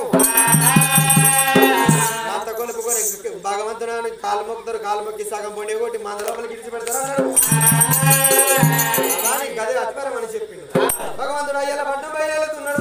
మత్త కొలుపుకొని భగవంతుని కాలు మొక్కుతారు కాలు మొక్కి సగం పొండి కొట్టి మంద లోపలికి ఇడిచి పెడతారు అన్నాడు అలానే గది అతిపరం అని చెప్పిండు భగవంతుడు అయ్యేల పట్టణం బయలుతున్నాడు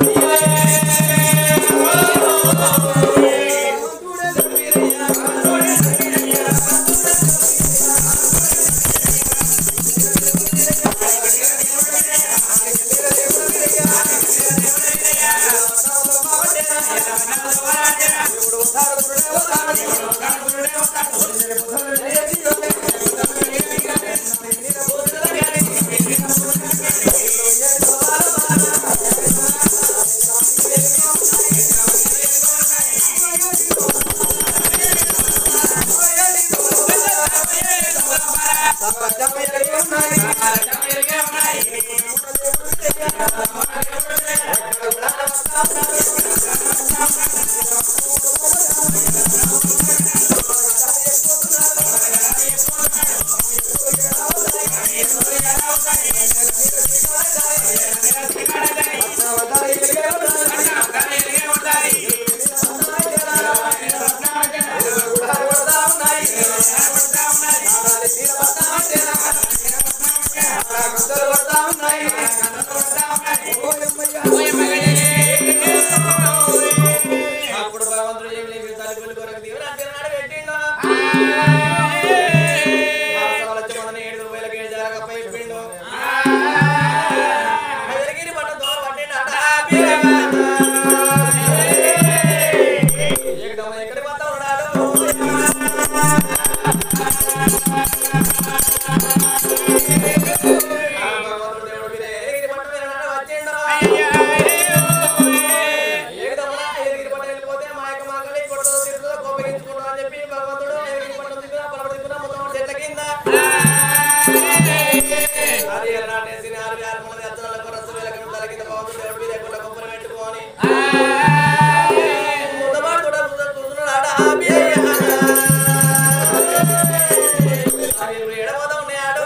అప్పుడు భగవంతుడు ఏమి లేదు తల్లి పుల్లి కొరకు దీవెన తిరునాడు పెట్టిండు మాసవాలు వచ్చి మొదలు ఏడు వేలకు ఏడు జరగ చెప్పిండు ఎదిరిగిరి పట్ట దూరం పట్టిండు అట ఏకదమ్మ ఎక్కడి పోతా ఉన్నాడు భగవంతుడు దేవుడు మీరే ఎదిరిగిరి పట్ట మీద నాడు వచ్చిండు ఏకదమ్మ ఎదిరిగిరి పట్ట వెళ్ళిపోతే మా యొక్క మగలి కొడుకు తిరుగుతుందో కోపగించుకుంటా అని చెప్పి భగవంతుడు ఎదిరిగిరి పట్ట తిరుగుతున్నా పలవడి తిరుగుతున్నా మొత్తం చెట్ల కింద అది ఎలా నేసిన ఆరు వేల మంది అచ్చనాల కొరసు వేల కింద కింద భగవంతుడు దేవుడి మీద ఎక్కువ కొబ్బరి పెట్టుకొని ముద్దమాడు కూడా ముద్ద కూర్చున్నాడు ఆడ ఆపి అది ఇప్పుడు ఎడమోదా ఉన్నాడు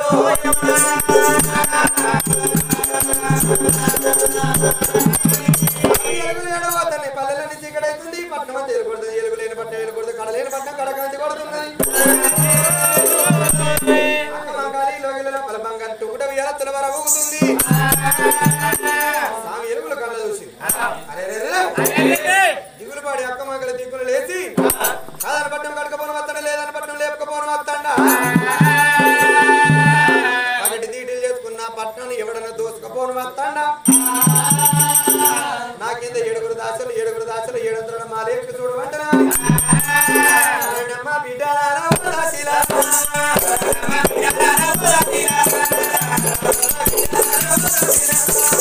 ఎలుగులు ఎడబోతున్నాయి. పల్లెల నుంచి ఇక్కడ అవుతుంది పట్టణం అంతా ఎలుగుడుతుంది ఎలుగు లేని పట్టణం ఎలుగుడుతుంది కడ లేని పట్టణం కడకాంతి కొడుతున్నది అక్క మంగాలి లోగిలలో పల బంగారు టుకుట వియాల తులవర ఊగుతుంది స్వామి ఎలుగుల కళ్ళ చూసి అరే రే రే. దిగులు పాడి అక్క మంగళ దిగులు లేచి కాదని పట్టణం కడకపోను వస్తాడా లేదని పట్టణం లేపకపోను వస్తాడా పగటి తీటిలు చేసుకున్న పట్టణం ఎవడన్నా దోసుకపోను వస్తాడా నాకింద ఏడుగురు దాసులు ఏడుగురు దాసులు ఏడుగురు మాలేపు చూడమంటనా బిడ్డారా దాసిలా ఆ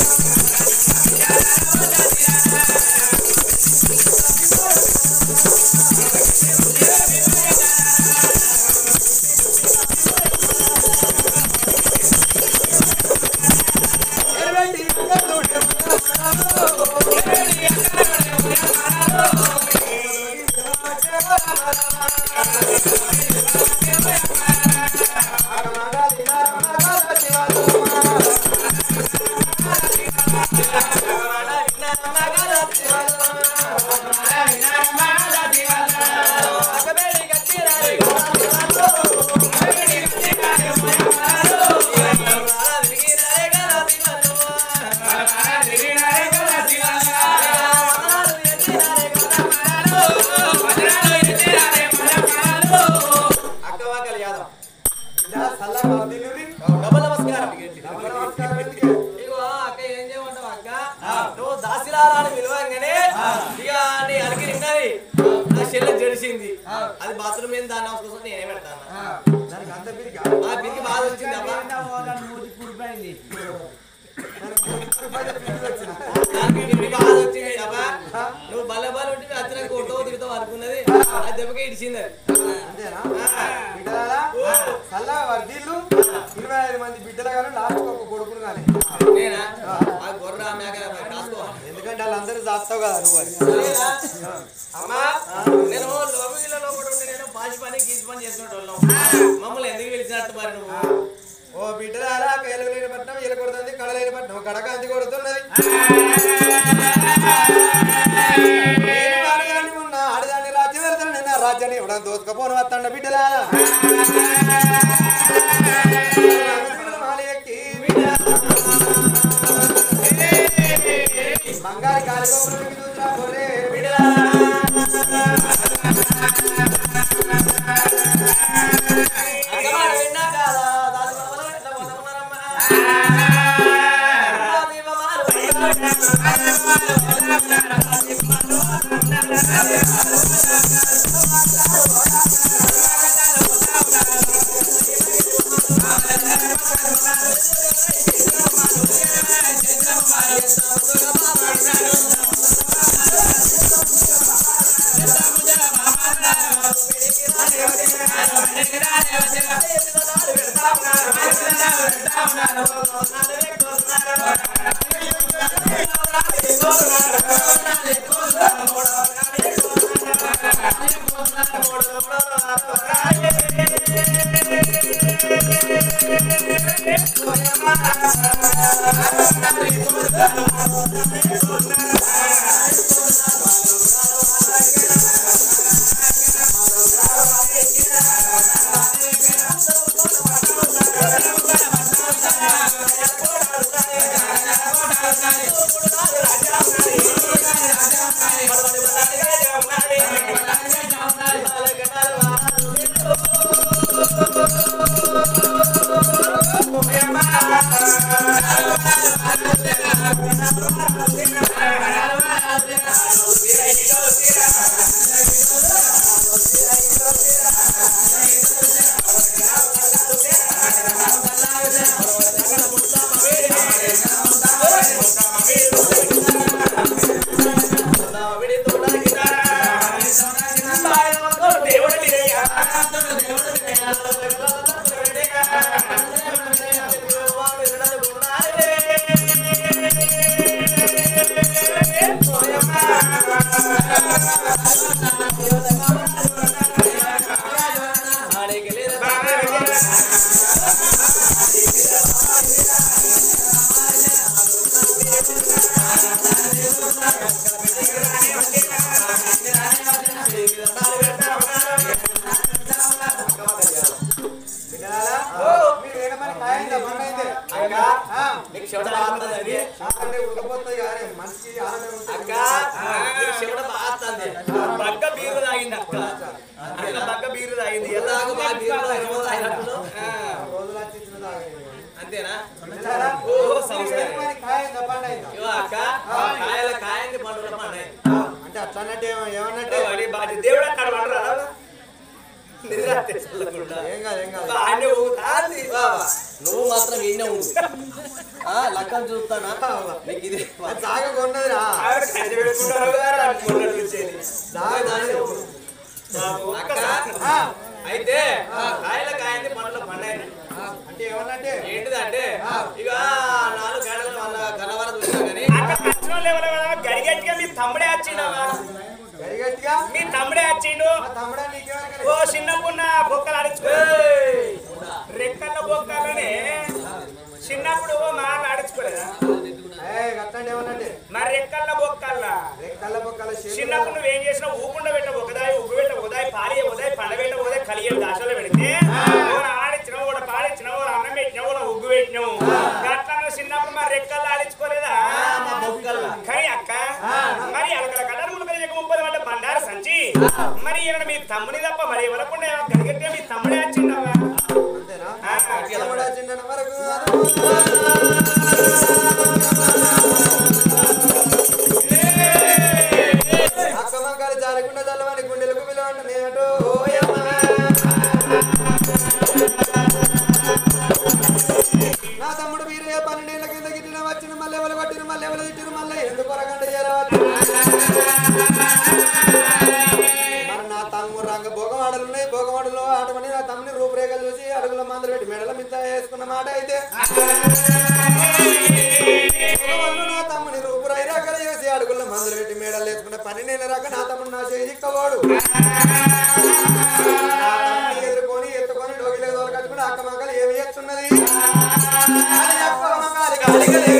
అక్కవాకలు యాదవ్ సల్లగా వదిలిరి. డబల్ నమస్కారం డబ్బులు నమస్కారం ఎందుకు? ఇగో అక్క ఏం చేయమంటావు అక్క నువ్వు దాసిరాలని పిలవంగానే ఇక నీ అలికి నిన్నది నా చెల్లె జడిసింది అది బాత్రూమ్ మీద దాని అవసరం కోసం నేనే పెడతాను దానికి అంత పిరికా? ఆ పిరికి బాధ వచ్చింది అబ్బా దానికి మూడు రూపాయలు పిరికి వచ్చిన. నాకు పిరికి బాధ వచ్చింది అబ్బా నువ్వు బల్ల బల్ల ఉంటే అచ్చిన కొడతావు తిరుగుతావు అనుకున్నది ఆ దెబ్బకే ఇడిచింది అది అంతేనా? బిడ్డలారా, చల్లగా వర్ధిల్లు. ఇరవై ఐదు మంది బిడ్డలు కానీ లాస్ట్ ఒక కొడుకును కానీ నేనా ఆ గొర్రె మేక రాసుకో ఎందుకంటే వాళ్ళందరూ చేస్తావు కదా నువ్వు అని. లేదా? అమ్మా నేను లోబిలో కూడా ఉండి నేను పాచి పని గీసి పని చేసుకునేటోళ్ళం మమ్మల్ని ఎందుకు పిలిచినట్టు మరి నువ్వు ఓ బిడ్డలారా కైలు లేని పట్నం ఈల కొడుతుంది కళ లేని పట్నం కడక అంది కొడుతున్నది నేను ఆడదాన్ని ఉన్నా ఆడదాన్ని రాజ్యం వెళ్తాను నేను ఆ రాజ్యాన్ని ఇవ్వడం దోసుకపోను వస్తాండ బిడ్డలారా మాల ఎక్కి బంగారు కాలిగోపురం చూసినా పోరే అక్కమాట విన్నా కాదా దాని వల్ల ఎట్లా పోతున్నారమ్మా బిడ్డలారా, మీరు ఏమని కాయండి బండ అయితే ఆ, నీకు చెమట బాగుంటుంది అంటే ఉడకపోతుంది కానీ మనిషి ఆనందం ఉంటుంది. అక్క నీకు చెమట బాగుంటుంది బగ్గ బీరు తాగింది అక్క అక్క బగ్గ బీరు తాగింది ఎలాగో మా బీరు తాగినప్పుడు తాగినప్పుడు ఆ, రోజులు వచ్చి ఇచ్చిన తాగండి. అంతేనా బిడ్డలారా, ఓ, మీరు సంవత్సరం. ఏమని కాయండి బండ అయితే ఇవో అక్క కాయల కాయంది పండుగ పండుగ అంటే అట్లా అన్నట్టు ఏమ- ఏమన్నట్టు వాడి బాటి దేవుడు అక్కడ పడరా నిద్ర తెచ్చకుండా ఏం కాదు ఏం కాదు ఆయన ఊగుతాంది. బాబా, నువ్వు మాత్రం ఈయన ఊగు ఆ, లక్కలు చూస్తానా నీకు ఇది అది తాగ కొన్నదిరా ఆవిడ కంచె పెట్టుకుంటారు కదా, అనుకున్నట్టు చూసేది. తాగ కొన్నది. అక్క, ఆ, అయితే కాయల కాయంది పండ్ల పండుగ అంటే ఏమన్నట్టే ఏంటిదంటే ఇక నాలుగు గంటల వల్ల కలవర చూసినా కానీ మళ్ళీ ఎవరైనా గడిగట్టిగా మీ తమ్ముడే వచ్చిండవా గడిగట్టిగా మీ తమ్ముడే వచ్చిండు మా తమ్ముడా ఓ నీకేమనుకో చిన్నప్పున్న బొక్కలు అడుచుకో రెక్కల బొక్కలనే చిన్నప్పుడు మాట అడుచుకోలేదా అట్టండి ఏమనండి మరి రెక్కల బొక్కల్లా రెక్కల బొక్కల చేతులు చిన్నప్పుడు నువ్వేం చేసినావు ఊకుండా పెట్ట ఒకదాయి ఉగ్గు పెట్ట ఒకదాయి పాలి ఒకదాయి పండబెట్ట ఒకదాయి కలిగేడు దాశలో పెడితే ఓడ ఆడించినావు ఓడ పాడించినావు ఓడ అన్నం పెట్టినావు ఓడ ఉగ్గు పెట్టినావు గట్లా నువ్వు చిన్నప్పుడు మరి రెక్కలు ఆడించుకోలేదా కానీ అక్క మరి అలకల కలర్ ములకల యొక్క ముప్పది వంట బండారు సంచి మరి ఈయన మీ తమ్ముని తప్ప మరి ఎవరకుండా కలిగితే మీ తమ్ముడే వచ్చిండవా అంతేనా ఆ, తమ్ముడా చిన్న వరకు అక్కమంకాలు జారకుండా చల్లవని గుండెలకు పిలవండి నేనటు ఓయమ్మ. నా తమ్ముడు వీరయ్య పన్నెండేళ్ల కింద గిట్టిన వచ్చిన మళ్ళీ ఎవరు కొట్టిన మళ్ళీ ఎవరు తిట్టిన మళ్ళీ ఎందుకు కొరగంట చేరవచ్చు మరి నా తమ్ముడు రంగ భోగవాడలు ఉన్నాయి భోగవాడలో ఆటమని నా తమ్ముని రూపురేఖలు చూసి అడుగుల మందులు పెట్టి మెడల మింత వేసుకున్న మాట అయితే భోగవాడలు నా తమ్ముని రూపురైరాకలు చేసి అడుగుల మందులు పెట్టి మెడలు వేసుకున్న పని నేను రాక నా తమ్ముడు నా చేయి చిక్కవాడు నా తమ్ముని ఎదుర్కొని ఎత్తుకొని డోగిలే తోలకట్టుకుని అక్క మక్కలు ఏమి చేస్తున్నది అది అక్క మక్కలు గాలిగలేవి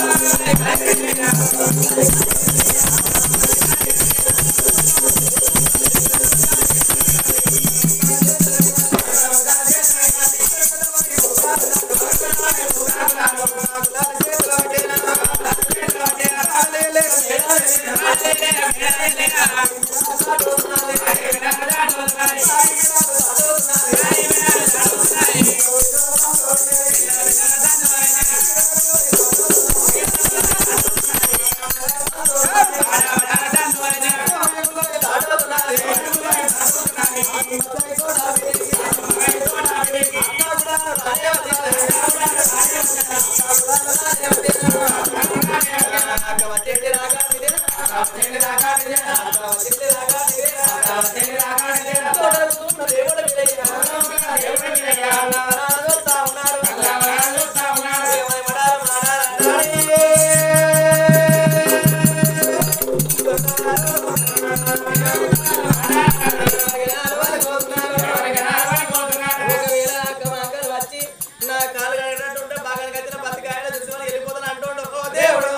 వచ్చి నా కాలు కడిగినట్టుంటే బాగా కట్టిన బతికాయన చూసుకొని వెళ్ళిపోతాను అంటుండు ఓ దేవుడు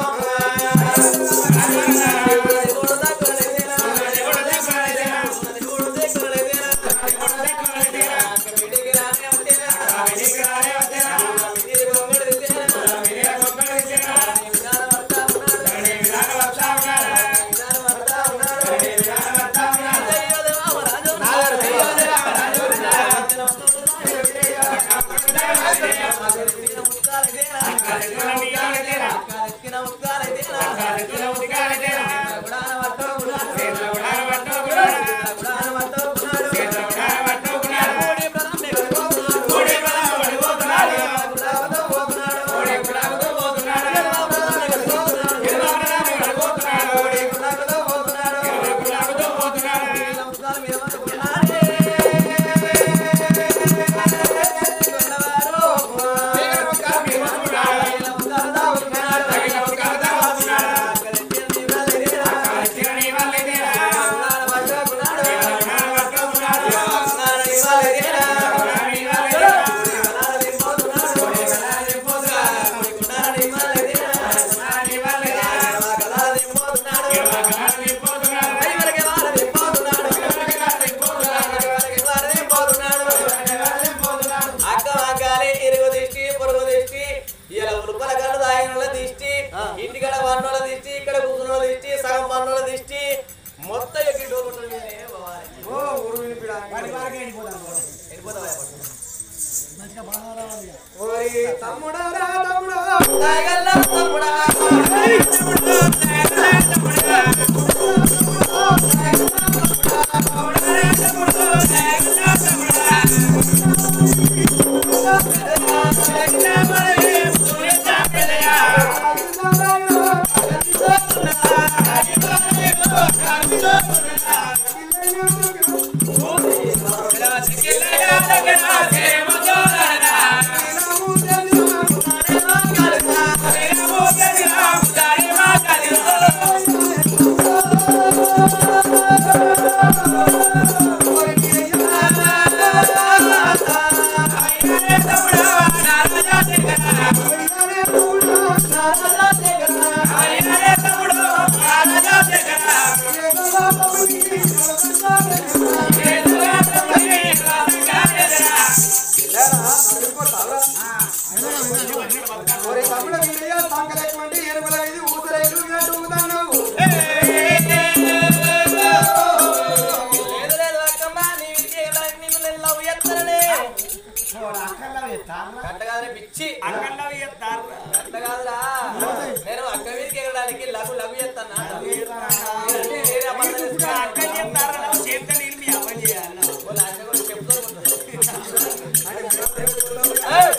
దేవుడు దక్కునలేదేనా? దేవుడు దక్కునలేదేనా? దేవుడు దక్కునలేదేనా? వీడికి రానే వచ్చేనా? వీడి బొమ్మడు తెచ్చేనా? నీ విధానం వర్తా ఉన్నాడు. నీ విధానం వర్తా ఉన్నాడు. అయ్యో దేవరాజు. అయ్యో దేవరాజు. ఇంటికాడ వన్నోళ్ళ దిష్టి ఇక్కడ కూతురుల దిష్టి సగం వన్నోళ్ళ దిష్టి మొత్తం ఎక్కి డోర్ ఓ ఊరు వినిపిడా ఓయ్ తమ్ముడా రా తమ్ముడా తాగల్లా తమ్ముడా Yeah. గంట కాదురా పిచ్చి అక్కల్లో ఎత్తారు గంట కాదురా నేను అక్క మీదకి ఎగడానికి లఘు లఘు చేస్తాను వేరే అబద్ధాలు చెప్తా. అక్క చెప్తారా చేత నేను మీ అమ్మ చేయాలి వాళ్ళ ఆయన కూడా చెప్తారు ఏయ్!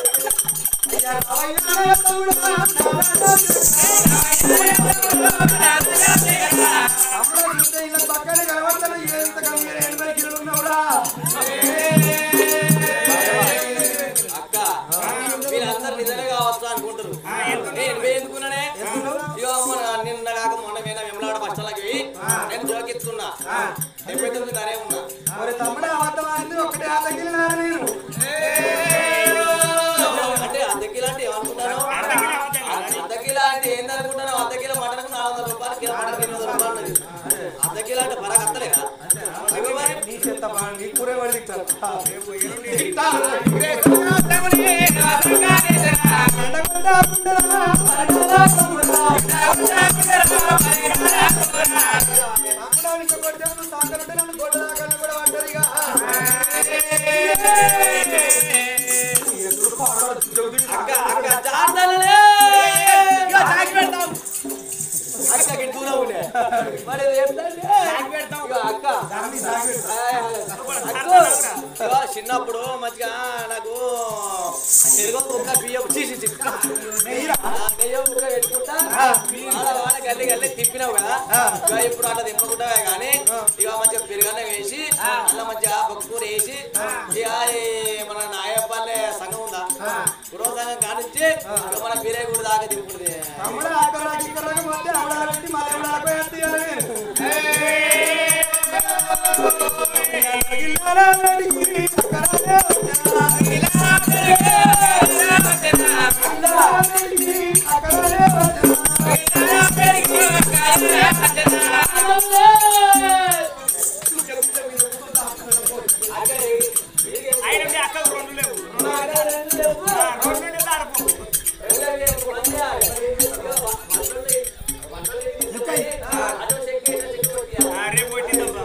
అక్క వీళ్ళందరూ నిజమే కావచ్చు అనుకుంటారు నేను పోయి ఎందుకున్నానే ఇగో మన నిన్న కాక మొన్న పోయినా వెమలాడ బస్టాలకి నేను జోకిస్తున్నా డెబ్బై తొమ్మిది ధరే ఉన్నా ఒకటే ఆ తగిలినారు నేను అంటే అద్దెకిల అంటే ఏమనుకుంటాను అర్ధకిలో అబద్ధం కాదు. అద్దెకిల అంటే ఏందనుకుంటాను అద్దెకిల మటన్కు నాలుగు వందల రూపాయలు కిలో మటన్ ఎనిమిది వందల రూపాయలు ఉన్నది అద్దెకిల అంటే పరాకు అత్తలేదా ఇగో మరి నీ చెత్త బాగా నీ కూరే పడి తింటారు అక్క అక్క జాగ్రత్తలే అక్క గిట్ల దూరం ఉండే మరి ఇది ఏంటంటే ఇగో అక్క అక్క ఇగో చిన్నప్పుడు మంచిగా నాకు తెలుగు ముక్క బియ్యం చీసి బియ్యం ముక్క పెట్టుకుంటా వాడ వాడ గల్లి గల్లి తిప్పినావు కదా ఇక ఇప్పుడు అట్లా తిప్పకుండా కానీ ఇక మంచిగా పెరుగన్న వేసి అలా మంచిగా పక్కూర వేసి ఇక ఈ మన నాయపల్లె సంఘం ఉందా గృహ సంఘం కానించి ఇక మన బిరే కూడా దాకా తిప్పుకుంటుంది ఆయన మీ అక్కకు రెండు లేవు ఆ, రెండు ఉంటే దారిపో. ఆ, రేపు కొట్టిందమ్మా.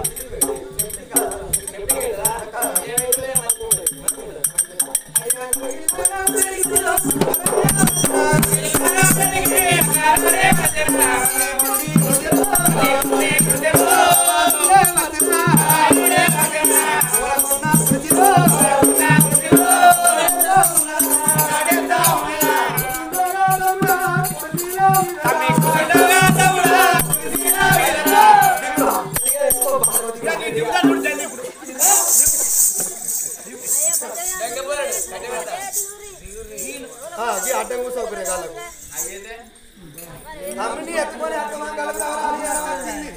అడ్డం కూర్చోకునే కాళ్ళకు తమ్ముడిని ఎత్తుకొని అత్తమాంగాలకు రావాలి అని వచ్చింది.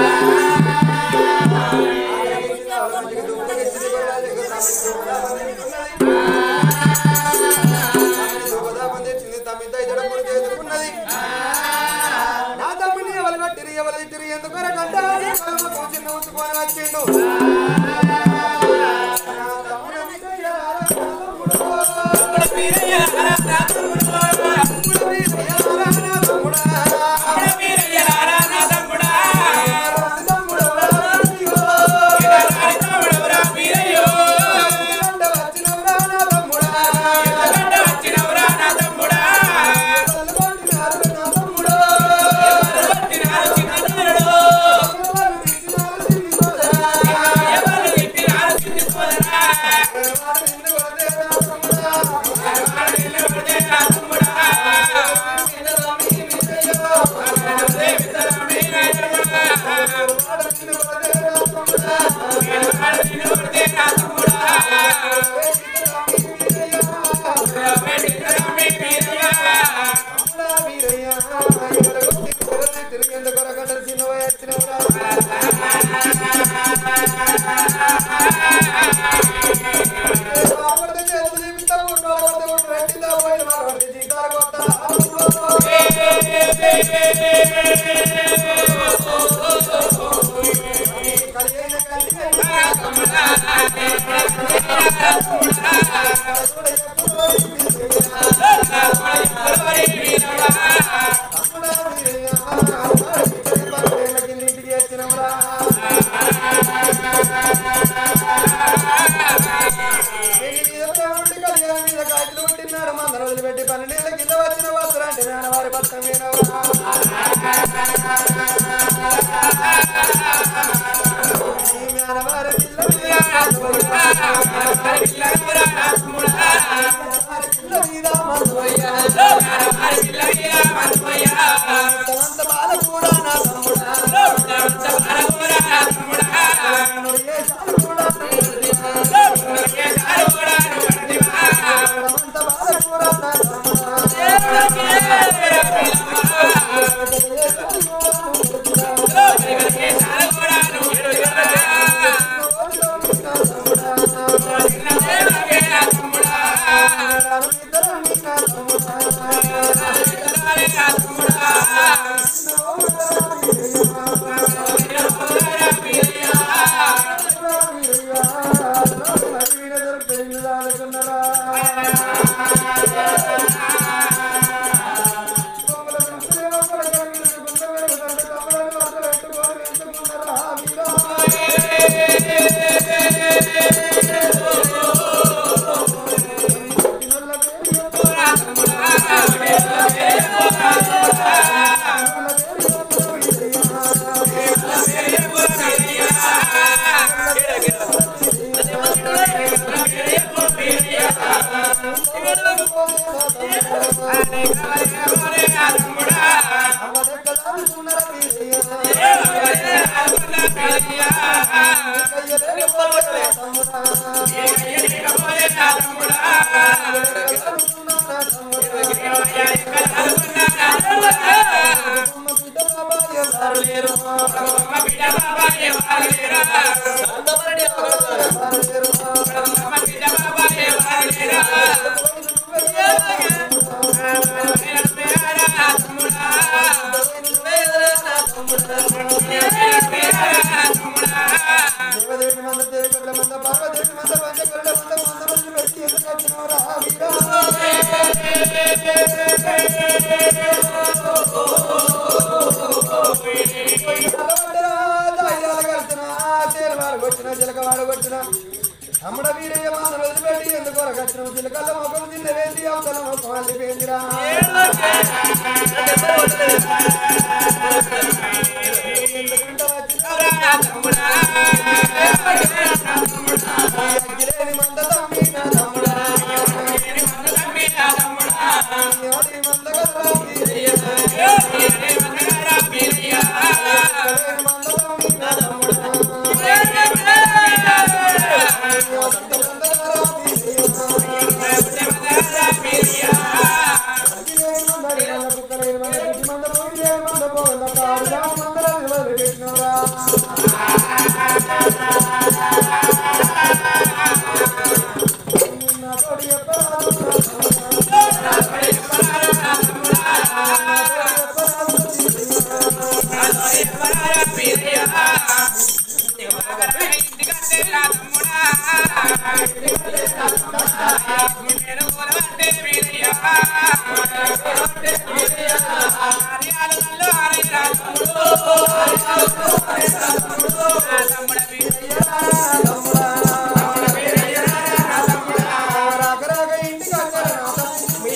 తమ్ముడికి దుప్పటి కొడాలి, ఇగో తమ్ముడికి దుప్పటి బంధించుకున్నది. తమ్ముడికి దుప్పటి బంధించింది, తమ్మితో ఇద్దరు కూడా చేసుకున్నది. నా తమ్ముడిని ఎవరు కట్టిరి ఎవరు తిరిగి ఎందుకు కంటే చిన్న ఉంచుకొని వచ్చిండు నా తమ్ముడు అంటే ఎలా ఇంటికి వచ్చినవరా పిల్ల మీద మందువయ్యా అంత బాల కూడా నా తమ్ముడా నువ్వు ఏ చాలు కూడా అంత బాల కూడా నా తమ్ముడా దేవదేవి మంద దేవి కళ్ళ మంద పార్వదేవి మంద పంచ కళ్ళ మంద మంద మంది పెట్టి ఎందుకు వచ్చినవరా వీరా అమ్మడ వీరయ్య మాన రోజు పెట్టి ఎందుకు వచ్చిన చిలకల్ల మొక్కలు తిన్న వేసి అవతల మొక్కం అల్లిపోయిందిరా అగ్గిరేని మంద తమ్మి నా తమ్ముడా ఎవరి మంద కదరా వీరయ్య అగ్గిరేని మంద తమ్మి నా తమ్ముడా రాకరాక ఇంటికి వచ్చారు నా తమ్ముడు.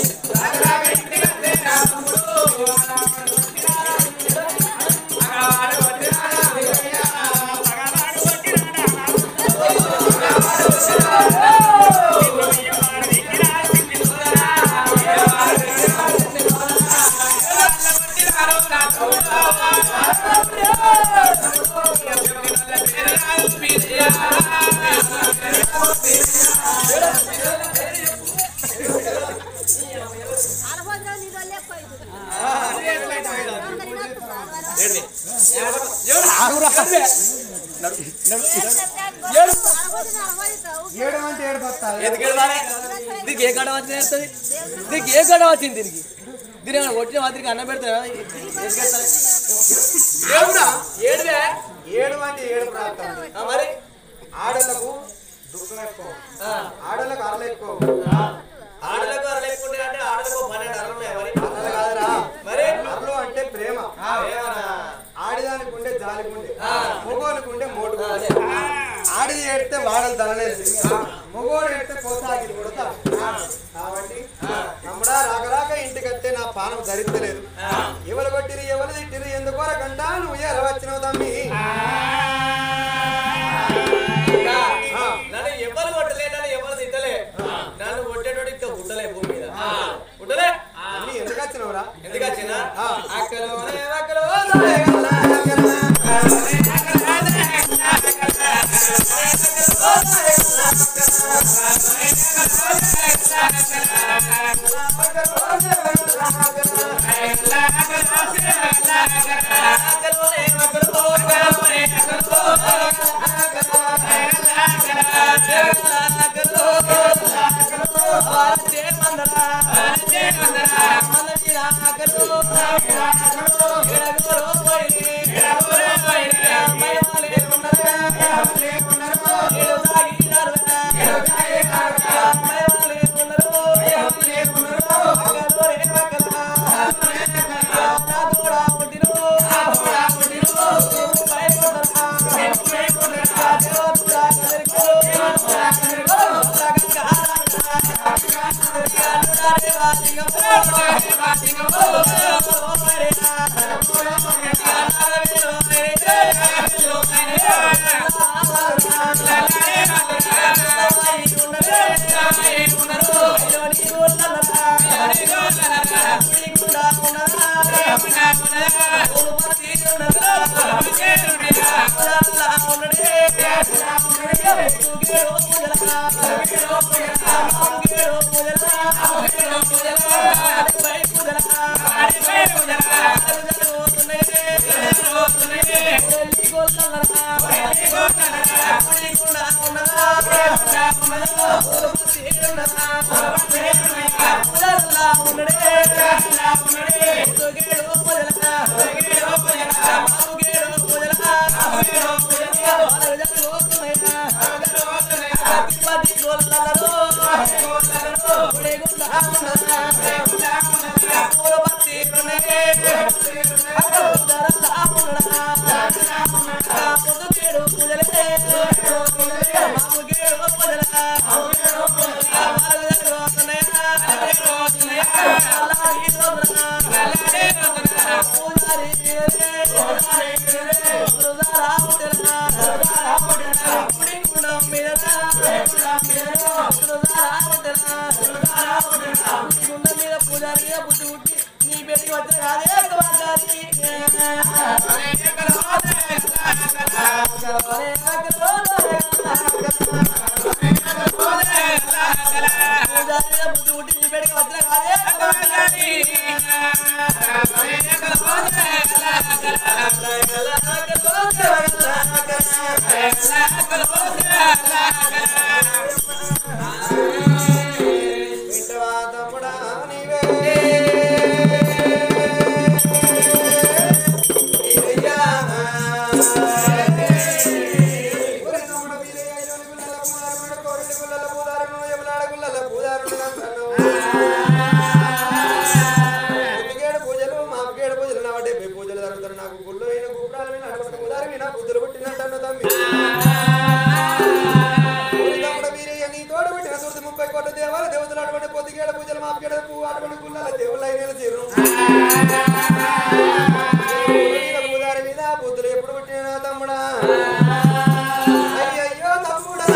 ఏడు అంటే ఏడు బస్తాలు. దీనికి ఏ గడ వచ్చింది నేర్తుంది దీనికి ఏ గడ వచ్చింది దీనికి దీని ఏమైనా కొట్టిన మాత్రికి అన్నం పెడతా ఏడువే ఏడు అంటే ఏడు ప్రాంతాలు ఆ, మరి ఆడలకు దుఃఖం ఎక్కువ ఆడలకు అరలు ఎక్కువ ఆడలకు అర లేకుంటే అంటే ఆడలకు పన్నెండు అరలు ఉన్నాయి మరి అరలు కాదురా మరి అరలు అంటే ప్రేమ ఏమన్నా? ఆడిదానికి ఉండే జాలికి ఉండే మగోనికి ఉండే మోటు ఆడిది ఏడితే వాడలు తనలేదు మగోడు ఏడితే కోసాగిరి కొడతా కాబట్టి నమ్ముడా రాకరాక ఇంటికి వస్తే నా పానం ధరించలేదు ఎవరు కొట్టిరి ఎవరు తిట్టిరి ఎందుకో గంట నువ్వు ఎర వచ్చినావు తమ్మి నన్ను ఎవరు కొట్టలే నన్ను ఎవరు వింటవా తమ్ముడా నీవే వీరయ్యా. ఒరే తమ్ముడా వీరయ్య, ఐరోని గుల్లల పూదారుడు, కోరిలి గుల్లల పూదారుడు, యమలాడ గుల్లల పూదారుడు నందను. పొద్దుగేడు పూజలు మాపుగేడు పూజలు నా డెబ్బై పూజలు జరుగుతారు నాకు గుళ్ళు అయిన గోపురాలు విన అటువంటి పూజారు విన పూజలు పుట్టినట్టు తమ్మి ఓరి తమ్ముడ వీరయ్య, నీ తోడు పెట్టిన సూర్తి ముప్పై కోట్ల దేవాల దేవతలు అటువంటి పొద్దుగేడ పూజలు మాపుగేడ పువ్వు అటువంటి గుళ్ళల దేవుళ్ళ అయిన తీరు పూజారి మీద బుద్ధులు ఎప్పుడు పుట్టిన తమ్ముడా అయ్యయ్యో తమ్ముడా